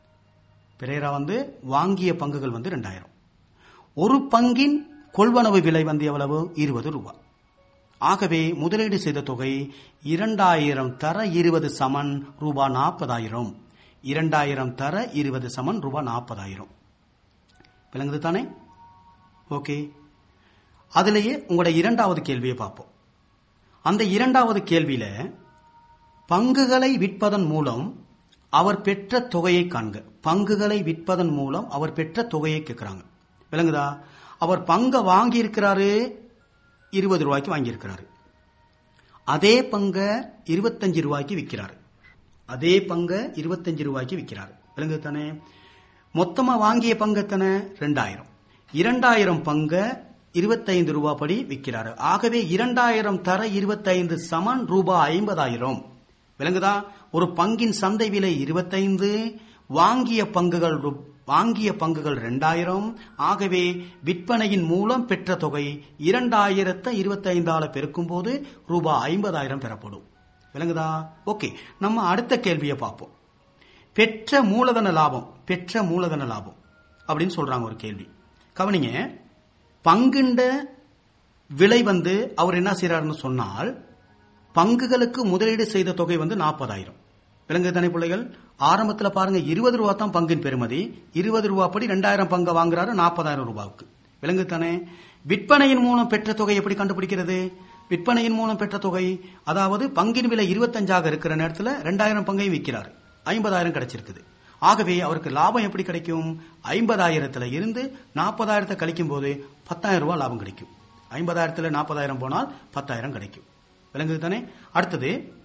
பெரேரா வந்து வாங்கிய பங்குகள் வந்து ரெண்டாயிரம் ஒரு பங்கின் கொள்வனவு விலை வந்து எவ்வளவு இருபது ரூபாய் ஆகவே முதலீடு செய்த தொகை இரண்டாயிரம் தர இருபது சமன் ரூபாய் நாற்பதாயிரம் இரண்டாயிரம் தர இருபது சமன் ரூபாய் நாற்பதாயிரம் விளங்குது தானே ஓகே அதிலேயே உங்களோட இரண்டாவது கேள்வியை பார்ப்போம் அந்த இரண்டாவது கேள்வியில பங்குகளை விற்பதன் மூலம் அவர் பெற்ற தொகையை காண்க பங்குகளை விற்பதன் மூலம் அவர் பெற்ற தொகையை கேட்கிறாங்க விளங்குதா அவர் பங்கை வாங்கி இருக்கிறாரு இருபது ரூபாய்க்கு வாங்கியிருக்கிறாரு அதே பங்கை இருபத்தஞ்சு ரூபாய்க்கு விற்கிறாரு அதே பங்கை இருபத்தஞ்சு ரூபாய்க்கு விற்கிறாரு விளங்குது தானே மொத்தமா வாங்கிய பங்கு எத்தனை ரெண்டாயிரம் இரண்டாயிரம் பங்க இருபத்தைந்து ரூபாய் படி விற்கிறாரு ஆகவே இரண்டாயிரம் தர இருபத்தைந்து சமன் ரூபாய் ஐம்பதாயிரம் விளங்குதா ஒரு பங்கின் சந்தை விலை இருபத்தைந்து வாங்கிய பங்குகள் ரூ- வாங்கிய பங்குகள் ரெண்டாயிரம் ஆகவே விற்பனையின் மூலம் பெற்ற தொகை இரண்டாயிரத்தை இருபத்தைந்தால பெருக்கும் போது ரூபாய் ஐம்பதாயிரம் பெறப்படும் விளங்குதா ஓகே நம்ம அடுத்த கேள்வியை பார்ப்போம் பெற்ற மூலதன லாபம் பெற்ற மூலதன லாபம் அப்படின்னு சொல்றாங்க ஒரு கேள்வி கவனிங்க பங்குண்ட விலை வந்து அவர் என்ன செய்யறாருன்னு சொன்னால் பங்குகளுக்கு முதலீடு செய்த தொகை வந்து நாற்பதாயிரம் விலங்கு தானே பிள்ளைகள் ஆரம்பத்துல பாருங்க இருபது ரூபா தான் பங்கின் பெறுமதி இருபது ரூபா படி ரெண்டாயிரம் பங்கு வாங்குறாரு நாற்பதாயிரம் ரூபாவுக்கு விலங்கு தானே விற்பனையின் மூலம் பெற்ற தொகை எப்படி கண்டுபிடிக்கிறது விற்பனையின் மூலம் பெற்ற தொகை அதாவது பங்கின் விலை இருபத்தஞ்சாக இருக்கிற நேரத்தில் ரெண்டாயிரம் பங்கையும் விற்கிறாரு ஐம்பதாயிரம் கிடைச்சிருக்குது ஆகவே அவருக்கு லாபம் எப்படி கிடைக்கும் ஐம்பதாயிரத்துல இருந்து நாற்பதாயிரத்தை கழிக்கும் போது பத்தாயிரம் ரூபாய் லாபம் கிடைக்கும் ஐம்பதாயிரத்துல நாற்பதாயிரம் போனால் பத்தாயிரம் கிடைக்கும் விளங்குது தானே அடுத்தது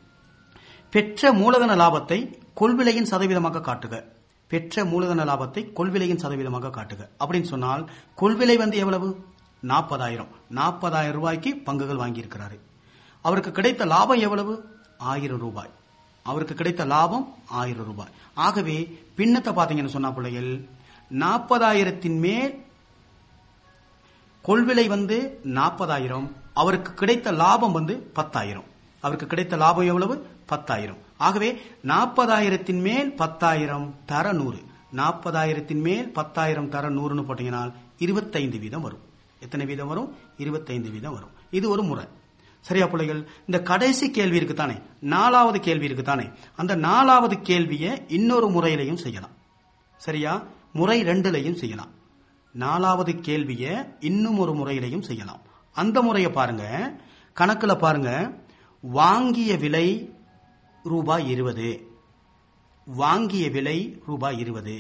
பெற்ற மூலதன லாபத்தை கொள்விலையின் சதவீதமாக காட்டுக பெற்ற மூலதன லாபத்தை கொள்விலையின் சதவீதமாக காட்டுக அப்படின்னு சொன்னால் கொள்விலை வந்து எவ்வளவு நாற்பதாயிரம் நாற்பதாயிரம் ரூபாய்க்கு பங்குகள் வாங்கியிருக்கிறாரு அவருக்கு கிடைத்த லாபம் எவ்வளவு ஆயிரம் ரூபாய் அவருக்கு கிடைத்த லாபம் ஆயிரம் ரூபாய் ஆகவே பின்னத்தை பாத்தீங்கன்னு சொன்னா பிள்ளைகள் நாற்பதாயிரத்தின் மேல் கொள்விலை வந்து நாற்பதாயிரம் அவருக்கு கிடைத்த லாபம் வந்து பத்தாயிரம் அவருக்கு கிடைத்த லாபம் எவ்வளவு பத்தாயிரம் ஆகவே நாற்பதாயிரத்தின் மேல் பத்தாயிரம் தர நூறு நாற்பதாயிரத்தின் மேல் பத்தாயிரம் தர நூறுன்னு போட்டீங்கன்னா இருபத்தைந்து வீதம் வரும் எத்தனை வீதம் வரும் இருபத்தைந்து வீதம் வரும் இது ஒரு முறை சரியா பிள்ளைகள் இந்த கடைசி கேள்வி இருக்கு தானே நாலாவது கேள்வி இருக்கு தானே அந்த நாலாவது கேள்வியை இன்னொரு முறையிலையும் செய்யலாம் சரியா முறை ரெண்டுலையும் செய்யலாம் நாலாவது கேள்வியை இன்னும் ஒரு முறையிலையும் செய்யலாம் அந்த முறையை பாருங்க கணக்குல பாருங்க வாங்கிய விலை ரூபாய் இருபது வாங்கிய விலை ரூபாய் இருபது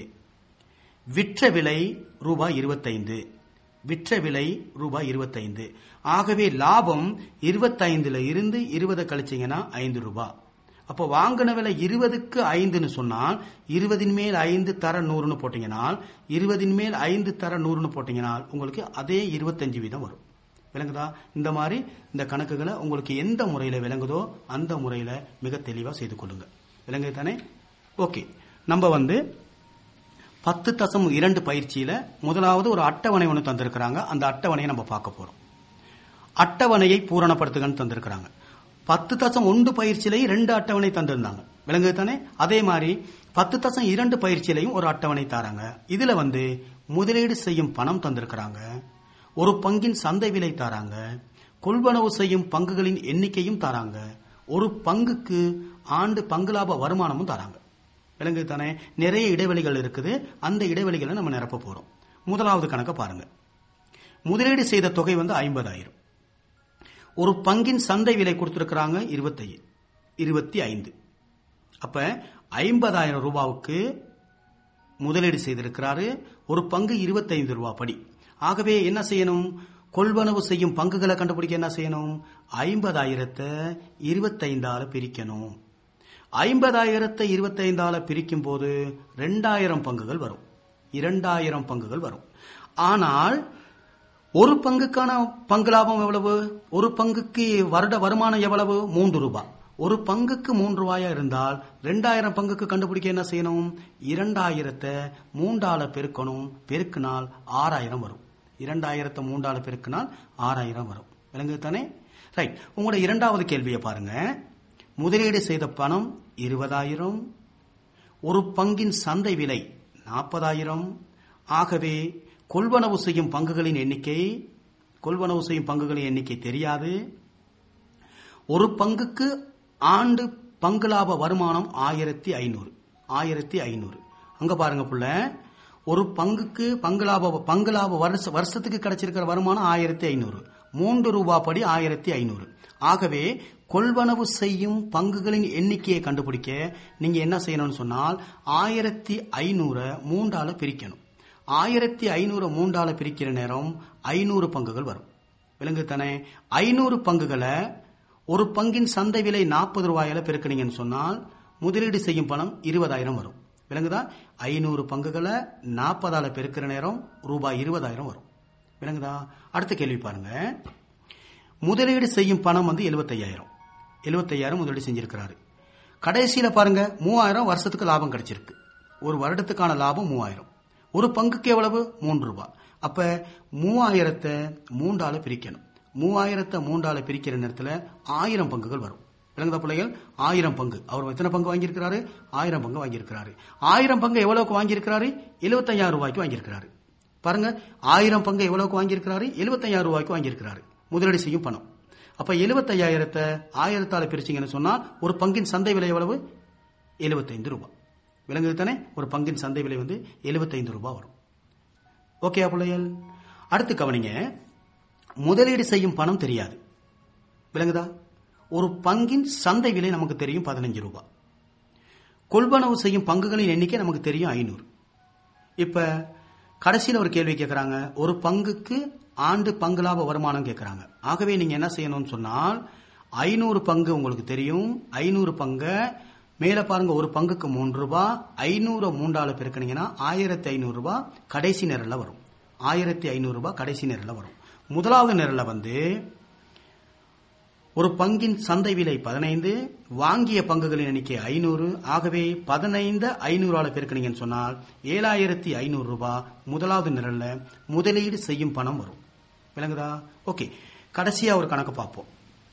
விற்ற விலை ரூபாய் இருபத்தைந்து விற்ற விலை ரூபாய் இருபத்தைந்து ஆகவே லாபம் இருபத்தைந்துல இருந்து இருபதை கழிச்சீங்கன்னா ஐந்து ரூபாய் அப்போ வாங்கின விலை இருபதுக்கு ஐந்துன்னு சொன்னால் இருபதின் மேல் ஐந்து தர நூறுன்னு போட்டீங்கன்னா இருபதின் மேல் ஐந்து தர நூறுன்னு போட்டீங்கன்னா உங்களுக்கு அதே இருபத்தஞ்சு வீதம் வரும் விளங்குதா இந்த மாதிரி இந்த கணக்குகளை உங்களுக்கு எந்த முறையில் விளங்குதோ அந்த முறையில் மிக தெளிவாக செய்து கொள்ளுங்க விளங்குது தானே ஓகே நம்ம வந்து பத்து தசம் இரண்டு பயிற்சியில முதலாவது ஒரு அட்டவணை ஒன்று தந்திருக்கிறாங்க அந்த அட்டவணையை நம்ம பார்க்க போறோம் அட்டவணையை பூரணப்படுத்துகன்னு தந்திருக்கிறாங்க பத்து தசம் ஒன்று பயிற்சியிலையும் ரெண்டு அட்டவணை தந்திருந்தாங்க விளங்குது தானே அதே மாதிரி பத்து தசம் இரண்டு பயிற்சியிலையும் ஒரு அட்டவணை தராங்க இதுல வந்து முதலீடு செய்யும் பணம் தந்திருக்கிறாங்க ஒரு பங்கின் சந்தை விலை தராங்க கொள்வனவு செய்யும் பங்குகளின் எண்ணிக்கையும் தராங்க ஒரு பங்குக்கு ஆண்டு பங்கு லாப வருமானமும் தராங்க விளங்குது தானே நிறைய இடைவெளிகள் இருக்குது அந்த இடைவெளிகளை நம்ம நிரப்ப போறோம் முதலாவது கணக்கை பாருங்க முதலீடு செய்த தொகை வந்து ஐம்பதாயிரம் ஒரு பங்கின் சந்தை விலை கொடுத்திருக்கிறாங்க இருபத்தி இருபத்தி ஐந்து அப்ப ஐம்பதாயிரம் ரூபாவுக்கு முதலீடு செய்திருக்கிறாரு ஒரு பங்கு இருபத்தைந்து ரூபாய் படி ஆகவே என்ன செய்யணும் கொள்வனவு செய்யும் பங்குகளை கண்டுபிடிக்க என்ன செய்யணும் ஐம்பதாயிரத்தை இருபத்தைந்தால பிரிக்கணும் ஐம்பதாயிரத்தை இருபத்தைந்தால பிரிக்கும் போது ரெண்டாயிரம் பங்குகள் வரும் இரண்டாயிரம் பங்குகள் வரும் ஆனால் ஒரு பங்குக்கான பங்கு லாபம் எவ்வளவு ஒரு பங்குக்கு வருட வருமானம் எவ்வளவு மூன்று ரூபாய் ஒரு பங்குக்கு மூன்று ரூபாயா இருந்தால் ரெண்டாயிரம் பங்குக்கு கண்டுபிடிக்க என்ன செய்யணும் இரண்டாயிரத்தை மூன்றால பெருக்கணும் பெருக்கினால் ஆறாயிரம் வரும் இரண்டாயிரத்தை மூன்றால பெருக்கினால் ஆறாயிரம் வரும் விளங்குது தானே ரைட் உங்களோட இரண்டாவது கேள்வியை பாருங்க முதலீடு செய்த பணம் இருபதாயிரம் ஒரு பங்கின் சந்தை விலை நாற்பதாயிரம் ஆகவே கொள்வனவு செய்யும் பங்குகளின் எண்ணிக்கை கொள்வனவு செய்யும் பங்குகளின் எண்ணிக்கை தெரியாது ஒரு பங்குக்கு ஆண்டு பங்கு லாப வருமானம் ஆயிரத்தி ஐநூறு ஆயிரத்தி ஐநூறு அங்க பாருங்க புள்ள ஒரு பங்குக்கு பங்கு லாப பங்கு லாப வருஷ வருஷத்துக்கு கிடைச்சிருக்கிற வருமானம் ஆயிரத்தி ஐநூறு மூன்று ரூபாய் படி ஆயிரத்தி ஐநூறு ஆகவே கொள்வனவு செய்யும் பங்குகளின் எண்ணிக்கையை கண்டுபிடிக்க நீங்க என்ன செய்யணும்னு சொன்னால் ஆயிரத்தி ஐநூறை மூன்றால பிரிக்கணும் ஆயிரத்தி ஐநூறு மூன்றால பிரிக்கிற நேரம் ஐநூறு பங்குகள் வரும் விலங்கு தானே ஐநூறு பங்குகளை ஒரு பங்கின் சந்தை விலை நாற்பது ரூபாயில பெருக்கினீங்கன்னு சொன்னால் முதலீடு செய்யும் பணம் இருபதாயிரம் வரும் விலங்குதா ஐநூறு பங்குகளை நாற்பதால பெருக்கிற நேரம் ரூபாய் இருபதாயிரம் வரும் விலங்குதா அடுத்த கேள்வி பாருங்க முதலீடு செய்யும் பணம் வந்து எழுபத்தையாயிரம் எழுபத்தையாயிரம் முதலீடு செஞ்சிருக்கிறாரு கடைசியில பாருங்க மூவாயிரம் வருஷத்துக்கு லாபம் கிடைச்சிருக்கு ஒரு வருடத்துக்கான லாபம் மூவாயிரம் ஒரு பங்குக்கு எவ்வளவு மூன்று ரூபாய் அப்ப மூவாயிரத்தை மூன்றால பிரிக்கணும் மூவாயிரத்தை மூன்றால பிரிக்கிற நேரத்தில் ஆயிரம் பங்குகள் வரும் விளங்குதா பிள்ளைகள் ஆயிரம் பங்கு அவர் எத்தனை பங்கு வாங்கியிருக்கிறாரு ஆயிரம் பங்கு வாங்கியிருக்கிறாரு ஆயிரம் பங்கு எவ்வளவுக்கு வாங்கியிருக்கிறாரு எழுபத்தையாயிரம் ரூபாய்க்கு வாங்கியிருக்கிறாரு பாருங்க ஆயிரம் பங்கு எவ்வளவுக்கு வாங்கியிருக்கிறாரு எழுபத்தையாயிரம் ரூபாய்க்கு வாங்கியிருக்கிறாரு முதலீடு செய்யும் பணம் அப்ப எழுபத்தையாயிரத்தை ஆயிரத்தால பிரிச்சீங்கன்னு சொன்னா ஒரு பங்கின் சந்தை விலை எவ்வளவு எழுபத்தைந்து ரூபாய் விளங்குது தானே ஒரு பங்கின் சந்தை விலை வந்து எழுபத்தைந்து ரூபாய் வரும் ஓகே பிள்ளைகள் அடுத்து கவனிங்க முதலீடு செய்யும் பணம் தெரியாது விளங்குதா ஒரு பங்கின் சந்தை விலை நமக்கு தெரியும் பதினஞ்சு ரூபாய் கொள்வனவு செய்யும் பங்குகளின் எண்ணிக்கை நமக்கு தெரியும் ஐநூறு இப்ப கடைசியில் ஒரு கேள்வி கேட்கறாங்க ஒரு பங்குக்கு ஆண்டு பங்கு லாப வருமானம் கேட்கறாங்க ஆகவே நீங்க என்ன செய்யணும்னு சொன்னால் ஐநூறு பங்கு உங்களுக்கு தெரியும் ஐநூறு பங்க மேல பாருங்க ஒரு பங்குக்கு மூன்று ரூபாய் ஐநூறு மூன்றால பெருக்கினீங்கன்னா ஆயிரத்தி ஐநூறு ரூபாய் கடைசி நிரல்ல வரும் ஆயிரத்தி ஐநூறு ரூபாய் கடைசி நிரல்ல வரும் முதலாவது நிரல்ல வந்து ஒரு பங்கின் சந்தை விலை பதினைந்து வாங்கிய பங்குகளின் எண்ணிக்கை ஐநூறு ஆகவே பதினைந்து ஐநூறால பெருக்கினீங்கன்னு சொன்னால் ஏழாயிரத்தி ஐநூறு ரூபாய் முதலாவது நிரல்ல முதலீடு செய்யும் பணம் வரும் விளங்குதா ஓகே கடைசியா ஒரு கணக்கு பார்ப்போம்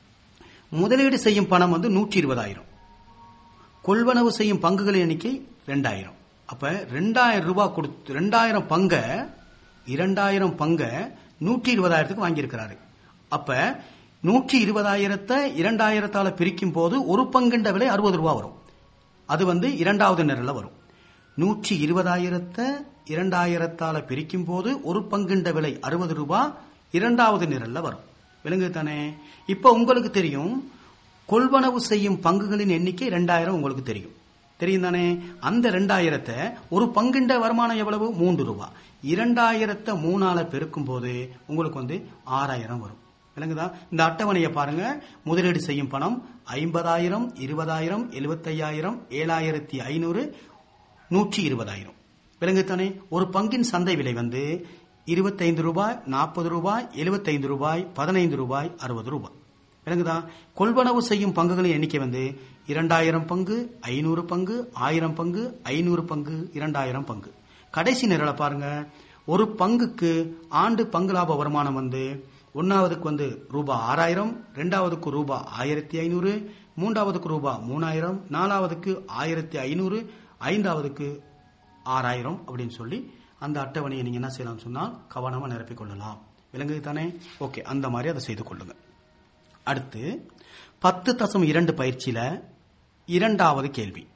முதலீடு செய்யும் பணம் வந்து நூற்றி இருபதாயிரம் கொள்வனவு செய்யும் பங்குகளின் எண்ணிக்கை ரெண்டாயிரம் அப்ப ரெண்டாயிரம் ரூபாய் கொடுத்து ரெண்டாயிரம் பங்க இரண்டாயிரம் பங்க நூற்றி இருபதாயிரத்துக்கு வாங்கியிருக்கிறாரு அப்ப நூற்றி இருபதாயிரத்தை இரண்டாயிரத்தால பிரிக்கும் போது ஒரு பங்குண்ட விலை அறுபது ரூபாய் வரும் அது வந்து இரண்டாவது நிரல்ல வரும் நூற்றி இருபதாயிரத்தை இரண்டாயிரத்தால பிரிக்கும் போது ஒரு பங்குண்ட விலை அறுபது ரூபாய் இரண்டாவது நிரல்ல வரும் விலங்கு தானே இப்ப உங்களுக்கு தெரியும் கொள்வனவு செய்யும் பங்குகளின் எண்ணிக்கை ரெண்டாயிரம் உங்களுக்கு தெரியும் தெரியும் தானே அந்த ரெண்டாயிரத்தை ஒரு பங்குண்ட வருமானம் எவ்வளவு மூன்று ரூபாய் இரண்டாயிரத்தை மூணால பெருக்கும் போது உங்களுக்கு வந்து ஆறாயிரம் வரும் விளங்குதா இந்த அட்டவணையை பாருங்க முதலீடு செய்யும் பணம் ஐம்பதாயிரம் இருபதாயிரம் எழுபத்தையாயிரம் ஏழாயிரத்தி ஐநூறு நூற்றி இருபதாயிரம் விளங்குதானே ஒரு பங்கின் சந்தை விலை வந்து இருபத்தைந்து ரூபாய் நாற்பது ரூபாய் எழுபத்தைந்து ரூபாய் பதினைந்து ரூபாய் அறுபது ரூபாய் விளங்குதா கொள்வனவு செய்யும் பங்குகளின் எண்ணிக்கை வந்து இரண்டாயிரம் பங்கு ஐநூறு பங்கு ஆயிரம் பங்கு ஐநூறு பங்கு இரண்டாயிரம் பங்கு கடைசி நிரலை பாருங்க ஒரு பங்குக்கு ஆண்டு பங்கு லாப வருமானம் வந்து ஒன்னாவதுக்கு வந்து ரூபாய் ஆறாயிரம் ரெண்டாவதுக்கு ரூபாய் ஆயிரத்தி ஐநூறு மூன்றாவதுக்கு ரூபாய் மூணாயிரம் நாலாவதுக்கு ஆயிரத்தி ஐநூறு ஐந்தாவதுக்கு ஆறாயிரம் அப்படின்னு சொல்லி அந்த அட்டவணையை நீங்க என்ன செய்யலாம் சொன்னால் கவனமா நிரப்பிக் கொள்ளலாம் விலங்குது தானே ஓகே அந்த மாதிரி அதை செய்து கொள்ளுங்க அடுத்து பத்து தசம் இரண்டு பயிற்சியில இரண்டாவது கேள்வி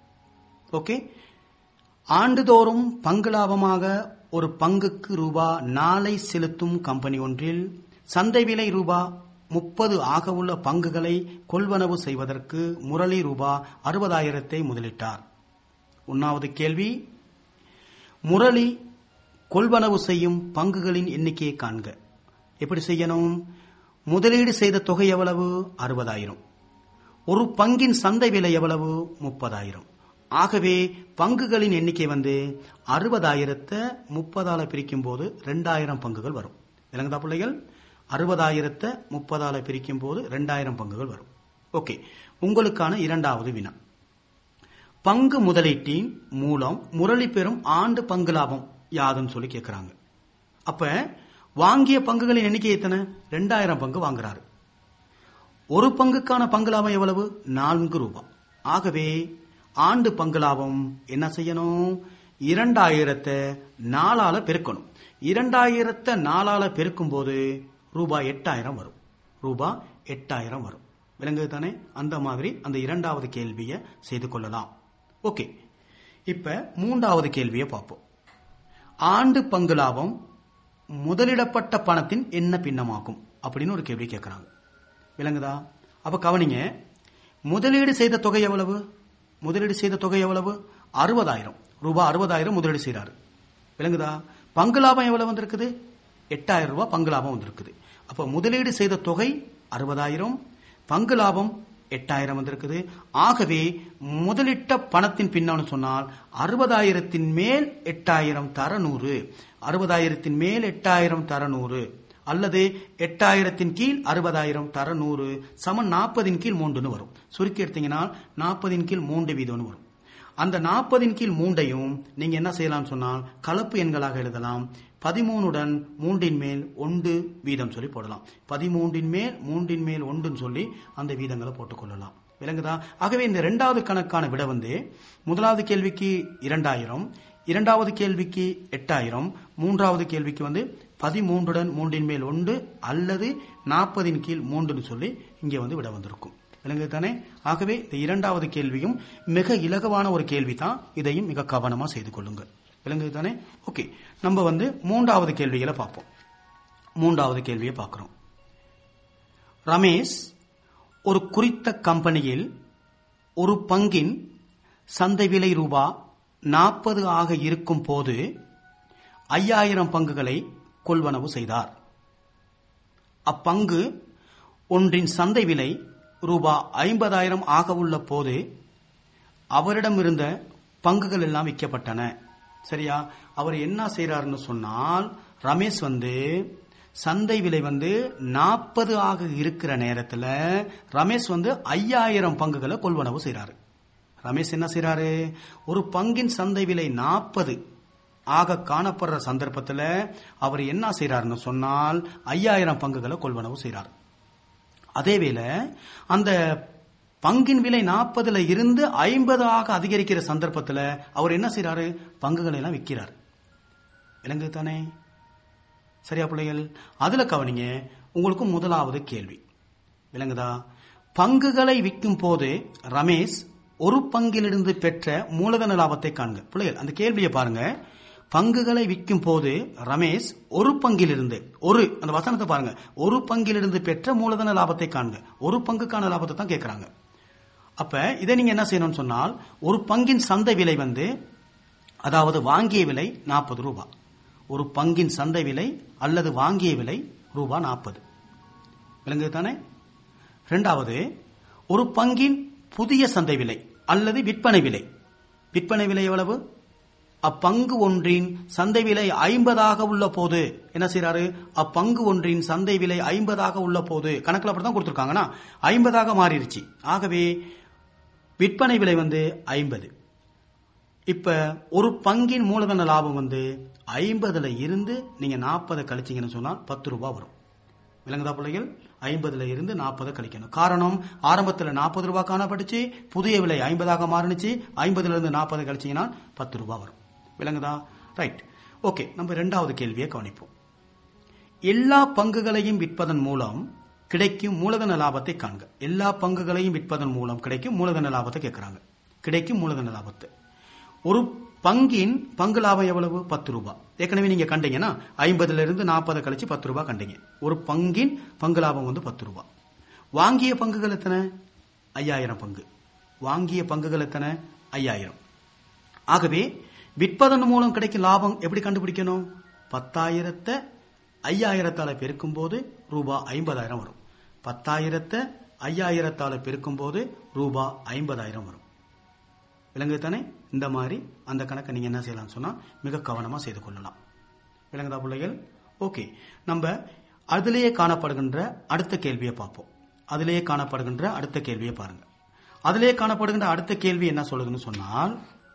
ஓகே ஆண்டுதோறும் பங்கு லாபமாக ஒரு பங்குக்கு ரூபா நாளை செலுத்தும் கம்பெனி ஒன்றில் சந்தை விலை ரூபா முப்பது ஆக உள்ள பங்குகளை கொள்வனவு செய்வதற்கு முரளி ரூபா அறுபதாயிரத்தை முதலிட்டார் ஒன்னாவது கேள்வி முரளி கொள்வனவு செய்யும் பங்குகளின் எண்ணிக்கையை காண்க எப்படி செய்யணும் முதலீடு செய்த தொகை எவ்வளவு அறுபதாயிரம் ஒரு பங்கின் சந்தை விலை எவ்வளவு முப்பதாயிரம் ஆகவே பங்குகளின் எண்ணிக்கை வந்து அறுபதாயிரத்தை முப்பதால பிரிக்கும் போது ரெண்டாயிரம் பங்குகள் வரும் விளங்குதா பிள்ளைகள் அறுபதாயிரத்தை முப்பதால பிரிக்கும் போது ரெண்டாயிரம் பங்குகள் வரும் ஓகே உங்களுக்கான இரண்டாவது வினா பங்கு முதலீட்டின் மூலம் முரளி பெறும் ஆண்டு பங்கு லாபம் யாதுன்னு சொல்லி கேட்கிறாங்க அப்ப வாங்கிய பங்குகளின் எண்ணிக்கை எத்தனை ரெண்டாயிரம் பங்கு வாங்குறாரு ஒரு பங்குக்கான பங்கு லாபம் எவ்வளவு நான்கு ரூபாய் ஆகவே ஆண்டு பங்கு லாபம் என்ன செய்யணும் இரண்டாயிரத்தை நாலால பெருக்கணும் இரண்டாயிரத்தை நாலால பெருக்கும் போது ரூபாய் எட்டாயிரம் வரும் ரூபாய் எட்டாயிரம் வரும் விளங்குது தானே அந்த மாதிரி அந்த இரண்டாவது கேள்வியை செய்து கொள்ளலாம் ஓகே இப்ப மூன்றாவது கேள்வியை பார்ப்போம் ஆண்டு பங்கு லாபம் முதலிடப்பட்ட பணத்தின் என்ன பின்னமாகும் அப்படின்னு ஒரு கேள்வி கேட்கறாங்க விளங்குதா அப்ப கவனிங்க முதலீடு செய்த தொகை எவ்வளவு முதலீடு செய்த தொகை எவ்வளவு அறுபதாயிரம் ரூபாய் அறுபதாயிரம் முதலீடு செய்யறாரு விளங்குதா பங்கு லாபம் எவ்வளவு வந்திருக்குது எட்டாயிரம் ரூபாய் பங்கு லாபம் வந்திருக்குது அப்ப முதலீடு செய்த தொகை அறுபதாயிரம் பங்கு லாபம் எட்டாயிரம் வந்திருக்குது ஆகவே முதலிட்ட பணத்தின் பின்னான்னு சொன்னால் அறுபதாயிரத்தின் மேல் எட்டாயிரம் தர நூறு அறுபதாயிரத்தின் மேல் எட்டாயிரம் தர நூறு அல்லது எட்டாயிரத்தின் கீழ் அறுபதாயிரம் தர நூறு சமன் நாற்பதின் கீழ் மூன்றுன்னு வரும் சுருக்கி எடுத்தீங்கன்னா நாற்பதின் கீழ் மூன்று வீதம்னு வரும் அந்த நாற்பதின் கீழ் மூண்டையும் நீங்க என்ன செய்யலாம் சொன்னால் கலப்பு எண்களாக எழுதலாம் பதிமூணுடன் மூன்றின் மேல் ஒன்று வீதம் சொல்லி போடலாம் பதிமூன்றின் மேல் மூன்றின் மேல் ஒன்றுன்னு சொல்லி அந்த வீதங்களை போட்டுக்கொள்ளலாம் விளங்குதா ஆகவே இந்த இரண்டாவது கணக்கான விட வந்து முதலாவது கேள்விக்கு இரண்டாயிரம் இரண்டாவது கேள்விக்கு எட்டாயிரம் மூன்றாவது கேள்விக்கு வந்து பதிமூன்றுடன் மூன்றின் மேல் ஒன்று அல்லது நாற்பதின் கீழ் மூன்றுன்னு சொல்லி இங்கே வந்து விட வந்திருக்கும் விளங்குது தானே ஆகவே இந்த இரண்டாவது கேள்வியும் மிக இலகுவான ஒரு கேள்வி தான் இதையும் மிக கவனமா செய்து கொள்ளுங்க விளங்குது தானே ஓகே நம்ம வந்து மூன்றாவது கேள்விகளை பார்ப்போம் மூன்றாவது கேள்வியை பார்க்கிறோம் ரமேஷ் ஒரு குறித்த கம்பெனியில் ஒரு பங்கின் சந்தை விலை ரூபா நாற்பது ஆக இருக்கும் போது ஐயாயிரம் பங்குகளை கொள்வனவு செய்தார் அப்பங்கு ஒன்றின் சந்தை விலை ரூபா ஐம்பதாயிரம் ஆக உள்ள போது அவரிடம் இருந்த பங்குகள் எல்லாம் விற்கப்பட்டன சரியா அவர் என்ன செய்யறாருன்னு சொன்னால் ரமேஷ் வந்து சந்தை விலை வந்து நாற்பது ஆக இருக்கிற நேரத்தில் ரமேஷ் வந்து ஐயாயிரம் பங்குகளை கொள்வனவு செய்யறாரு ரமேஷ் என்ன செய்யறாரு ஒரு பங்கின் சந்தை விலை நாற்பது ஆக காணப்படுற சந்தர்ப்பத்தில் அவர் என்ன செய்யறாருன்னு சொன்னால் ஐயாயிரம் பங்குகளை கொள்வனவு செய்யறார் அதேவேளை அந்த பங்கின் விலை நாற்பதுல இருந்து ஐம்பது ஆக அதிகரிக்கிற சந்தர்ப்பத்தில் அவர் என்ன செய்யறாரு பங்குகளை எல்லாம் விற்கிறார் விளங்குது தானே சரியா பிள்ளைகள் அதுல கவனிங்க உங்களுக்கு முதலாவது கேள்வி விளங்குதா பங்குகளை விற்கும் போது ரமேஷ் ஒரு பங்கிலிருந்து பெற்ற மூலதன லாபத்தை காண்க பிள்ளைகள் அந்த கேள்வியை பாருங்க பங்குகளை விற்கும் போது ரமேஷ் ஒரு பங்கிலிருந்து ஒரு அந்த வசனத்தை பாருங்க ஒரு பங்கிலிருந்து பெற்ற மூலதன லாபத்தை காண்க ஒரு பங்குக்கான லாபத்தை தான் கேட்கறாங்க அப்ப இதை நீங்க என்ன செய்யணும்னு சொன்னால் ஒரு பங்கின் சந்தை விலை வந்து அதாவது வாங்கிய விலை நாற்பது ரூபாய் ஒரு பங்கின் சந்தை விலை அல்லது வாங்கிய விலை ரூபாய் நாற்பது விளங்குது தானே ரெண்டாவது ஒரு பங்கின் புதிய சந்தை விலை அல்லது விற்பனை விலை விற்பனை விலை எவ்வளவு அப்பங்கு ஒன்றின் சந்தை விலை ஐம்பதாக உள்ள போது என்ன செய்யறாரு அப்பங்கு ஒன்றின் சந்தை விலை ஐம்பதாக உள்ள போது கணக்கில் அப்படிதான் கொடுத்துருக்காங்கன்னா ஐம்பதாக மாறிடுச்சு ஆகவே விற்பனை விலை வந்து ஐம்பது இப்ப ஒரு பங்கின் மூலதன லாபம் வந்து ஐம்பதுல இருந்து நீங்க நாற்பதை கழிச்சீங்கன்னு சொன்னா பத்து ரூபாய் வரும் விளங்குதா பிள்ளைகள் ஐம்பதுல இருந்து நாற்பதை கழிக்கணும் காரணம் ஆரம்பத்தில் நாற்பது ரூபாய் காணப்பட்டுச்சு புதிய விலை ஐம்பதாக மாறினுச்சு ஐம்பதுல இருந்து நாற்பது கழிச்சீங்கன்னா பத்து ரூபாய் வரும் விளங்குதா ரைட் ஓகே நம்ம ரெண்டாவது கேள்வியை கவனிப்போம் எல்லா பங்குகளையும் விற்பதன் மூலம் கிடைக்கும் மூலதன லாபத்தை காண்க எல்லா பங்குகளையும் விற்பதன் மூலம் கிடைக்கும் மூலதன லாபத்தை கேட்கறாங்க கிடைக்கும் மூலதன லாபத்தை ஒரு பங்கின் பங்கு லாபம் எவ்வளவு பத்து ரூபாய் ஏற்கனவே நீங்க கண்டீங்கன்னா ஐம்பதுல இருந்து நாற்பது கழிச்சு பத்து ரூபாய் கண்டீங்க ஒரு பங்கின் பங்கு லாபம் வந்து பத்து ரூபாய் வாங்கிய பங்குகள் எத்தனை ஐயாயிரம் பங்கு வாங்கிய பங்குகள் எத்தனை ஐயாயிரம் ஆகவே விற்பதன் மூலம் கிடைக்கும் லாபம் எப்படி கண்டுபிடிக்கணும் பத்தாயிரத்தை ஐயாயிரத்தால பெருக்கும் போது ரூபாய் ஐம்பதாயிரம் வரும் பத்தாயிரத்தை ஐயாயிரத்தால பெருக்கும் போது ரூபாய் ஐம்பதாயிரம் வரும் விலங்கு தானே இந்த மாதிரி அந்த கணக்கை நீங்க என்ன செய்யலாம் சொன்னா மிக கவனமா செய்து கொள்ளலாம் விலங்குதா பிள்ளைகள் ஓகே நம்ம அதிலேயே காணப்படுகின்ற அடுத்த கேள்வியை பார்ப்போம் அதிலேயே காணப்படுகின்ற அடுத்த கேள்வியை பாருங்க அதிலேயே காணப்படுகின்ற அடுத்த கேள்வி என்ன சொல்லுதுன்னு சொன்னால்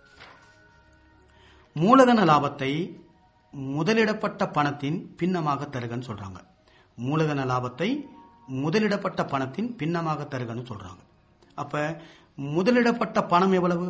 மூலதன லாபத்தை முதலிடப்பட்ட பணத்தின் பின்னமாக தருகன்னு சொல்றாங்க மூலதன லாபத்தை முதலிடப்பட்ட பணத்தின் பின்னமாக தருகன்னு சொல்றாங்க அப்ப முதலிடப்பட்ட பணம் எவ்வளவு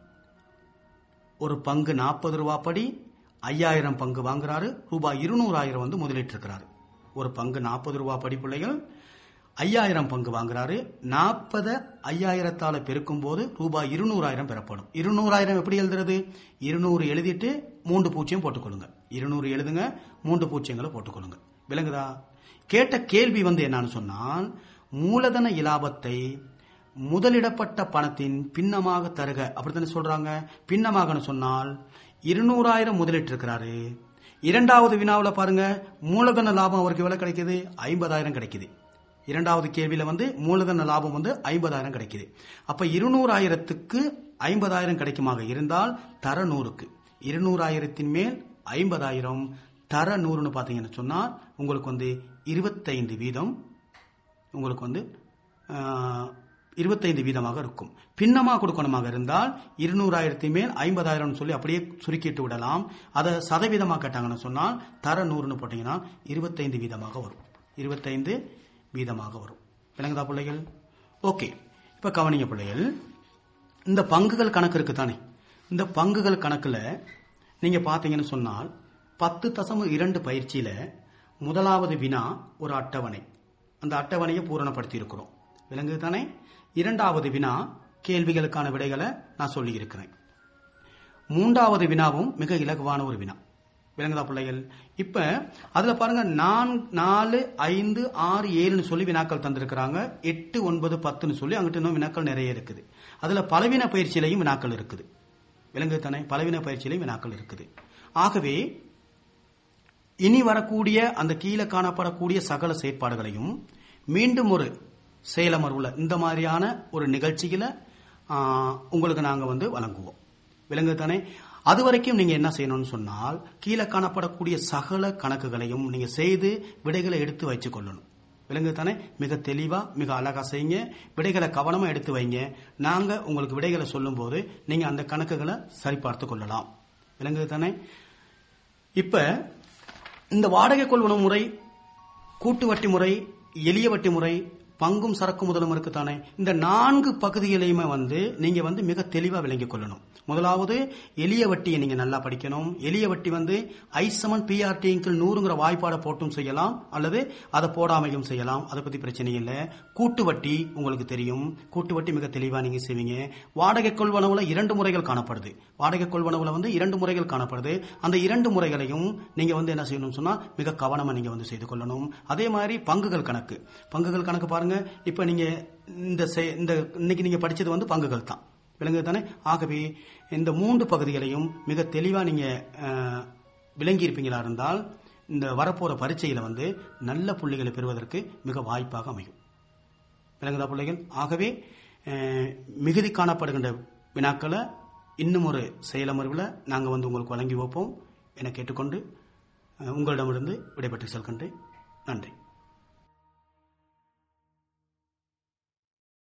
ஒரு பங்கு நாற்பது ரூபா படி ஐயாயிரம் பங்கு வாங்குறாரு ரூபாய் இருநூறாயிரம் வந்து முதலிட்டிருக்கிறாரு ஒரு பங்கு நாற்பது ரூபா படி பிள்ளைகள் ஐயாயிரம் பங்கு வாங்குறாரு நாற்பதை ஐயாயிரத்தால பெருக்கும் போது ரூபாய் இருநூறாயிரம் பெறப்படும் இருநூறாயிரம் எப்படி எழுதுறது இருநூறு எழுதிட்டு மூன்று பூச்சியம் போட்டுக்கொள்ளுங்க இருநூறு எழுதுங்க மூன்று பூச்சியங்களை போட்டுக்கொள்ளுங்க விளங்குதா கேட்ட கேள்வி வந்து என்னன்னு சொன்னால் மூலதன இலாபத்தை முதலிடப்பட்ட பணத்தின் பின்னமாக தருக அப்படித்தானே சொல்றாங்க பின்னமாகன்னு சொன்னால் இருநூறாயிரம் முதலிட்டு இருக்கிறாரு இரண்டாவது வினாவில் பாருங்க மூலதன லாபம் அவருக்கு எவ்வளவு கிடைக்குது ஐம்பதாயிரம் கிடைக்குது இரண்டாவது கேள்வியில வந்து மூலதன லாபம் வந்து ஐம்பதாயிரம் கிடைக்குது அப்ப இருநூறாயிரத்துக்கு ஐம்பதாயிரம் கிடைக்குமாக இருந்தால் தர நூறுக்கு இருநூறாயிரத்தின் மேல் ஐம்பதாயிரம் தர நூறுன்னு பாத்தீங்கன்னு சொன்னா உங்களுக்கு வந்து இருபத்தைந்து வீதம் உங்களுக்கு வந்து இருபத்தைந்து வீதமாக இருக்கும் பின்னமாக கொடுக்கணுமாக இருந்தால் இருநூறாயிரத்தி மேல் ஐம்பதாயிரம் சொல்லி அப்படியே சுருக்கிட்டு விடலாம் அதை சதவீதமாக கேட்டாங்கன்னு சொன்னால் தர நூறுன்னு போட்டீங்கன்னா இருபத்தைந்து வீதமாக வரும் இருபத்தைந்து வீதமாக வரும் விளங்குதா பிள்ளைகள் ஓகே இப்ப கவனிங்க பிள்ளைகள் இந்த பங்குகள் கணக்கு இருக்கு தானே இந்த பங்குகள் கணக்குல நீங்க பாத்தீங்கன்னு சொன்னால் பத்து தசம இரண்டு பயிற்சியில முதலாவது வினா ஒரு அட்டவணை அந்த அட்டவணையை பூரணப்படுத்தி இருக்கிறோம் விலங்கு தானே இரண்டாவது வினா கேள்விகளுக்கான விடைகளை நான் சொல்லி இருக்கிறேன் மூன்றாவது வினாவும் மிக இலகுவான ஒரு வினா விளங்குதா பிள்ளைகள் இப்ப அதுல பாருங்க நான் நாலு ஐந்து ஆறு ஏழுன்னு சொல்லி வினாக்கள் தந்திருக்கிறாங்க எட்டு ஒன்பது பத்துன்னு சொல்லி அங்கிட்டு இன்னும் வினாக்கள் நிறைய இருக்குது அதுல பலவீன பயிற்சியிலையும் வினாக்கள் இருக்குது விலங்கு தானே பலவீன பயிற்சியிலையும் வினாக்கள் இருக்குது ஆகவே இனி வரக்கூடிய அந்த கீழே காணப்படக்கூடிய சகல செயற்பாடுகளையும் மீண்டும் ஒரு செயலமர்வுல இந்த மாதிரியான ஒரு நிகழ்ச்சியில உங்களுக்கு நாங்க வந்து வழங்குவோம் விலங்கு தானே அது வரைக்கும் நீங்க என்ன செய்யணும்னு சொன்னால் கீழே காணப்படக்கூடிய சகல கணக்குகளையும் நீங்க செய்து விடைகளை எடுத்து வச்சுக் கொள்ளணும் விலங்கு தானே மிக தெளிவா மிக அழகா செய்யுங்க விடைகளை கவனமா எடுத்து வைங்க நாங்க உங்களுக்கு விடைகளை சொல்லும் போது நீங்க அந்த கணக்குகளை சரிபார்த்து கொள்ளலாம் விலங்கு தானே இப்ப இந்த வாடகை கொள்வன முறை கூட்டு வட்டி முறை எளிய வட்டி முறை பங்கும் சரக்கு முதலும் இருக்குத்தானே இந்த நான்கு பகுதிகளையுமே வந்து நீங்க வந்து மிக தெளிவா விளங்கிக் கொள்ளணும் முதலாவது எளிய வட்டியை நீங்க நல்லா படிக்கணும் எளிய வட்டி வந்து ஐசமன் பிஆர்டி நூறுங்கிற வாய்ப்பாடை போட்டும் செய்யலாம் அல்லது அதை போடாமையும் செய்யலாம் அதை பத்தி பிரச்சனை இல்லை கூட்டு வட்டி உங்களுக்கு தெரியும் கூட்டு வட்டி மிக தெளிவா நீங்க செய்வீங்க வாடகை கொள்வனவுல இரண்டு முறைகள் காணப்படுது வாடகை கொள்வனவுல வந்து இரண்டு முறைகள் காணப்படுது அந்த இரண்டு முறைகளையும் நீங்க வந்து என்ன செய்யணும் சொன்னா மிக கவனமா நீங்க வந்து செய்து கொள்ளணும் அதே மாதிரி பங்குகள் கணக்கு பங்குகள் கணக்கு பாருங்க இப்ப நீங்க இந்த இந்த இன்னைக்கு நீங்க படிச்சது வந்து பங்குகள் தான் விளங்குது தானே ஆகவே இந்த மூன்று பகுதிகளையும் மிக தெளிவா நீங்க விளங்கி இருப்பீங்களா இருந்தால் இந்த வரப்போற பரீட்சையில வந்து நல்ல புள்ளிகளை பெறுவதற்கு மிக வாய்ப்பாக அமையும் விளங்குதா பிள்ளைகள் ஆகவே மிகுதி காணப்படுகின்ற வினாக்களை இன்னும் ஒரு செயலமர்வில் நாங்கள் வந்து உங்களுக்கு வழங்கி வைப்போம் என கேட்டுக்கொண்டு உங்களிடமிருந்து விடைபெற்று செல்கின்றேன் நன்றி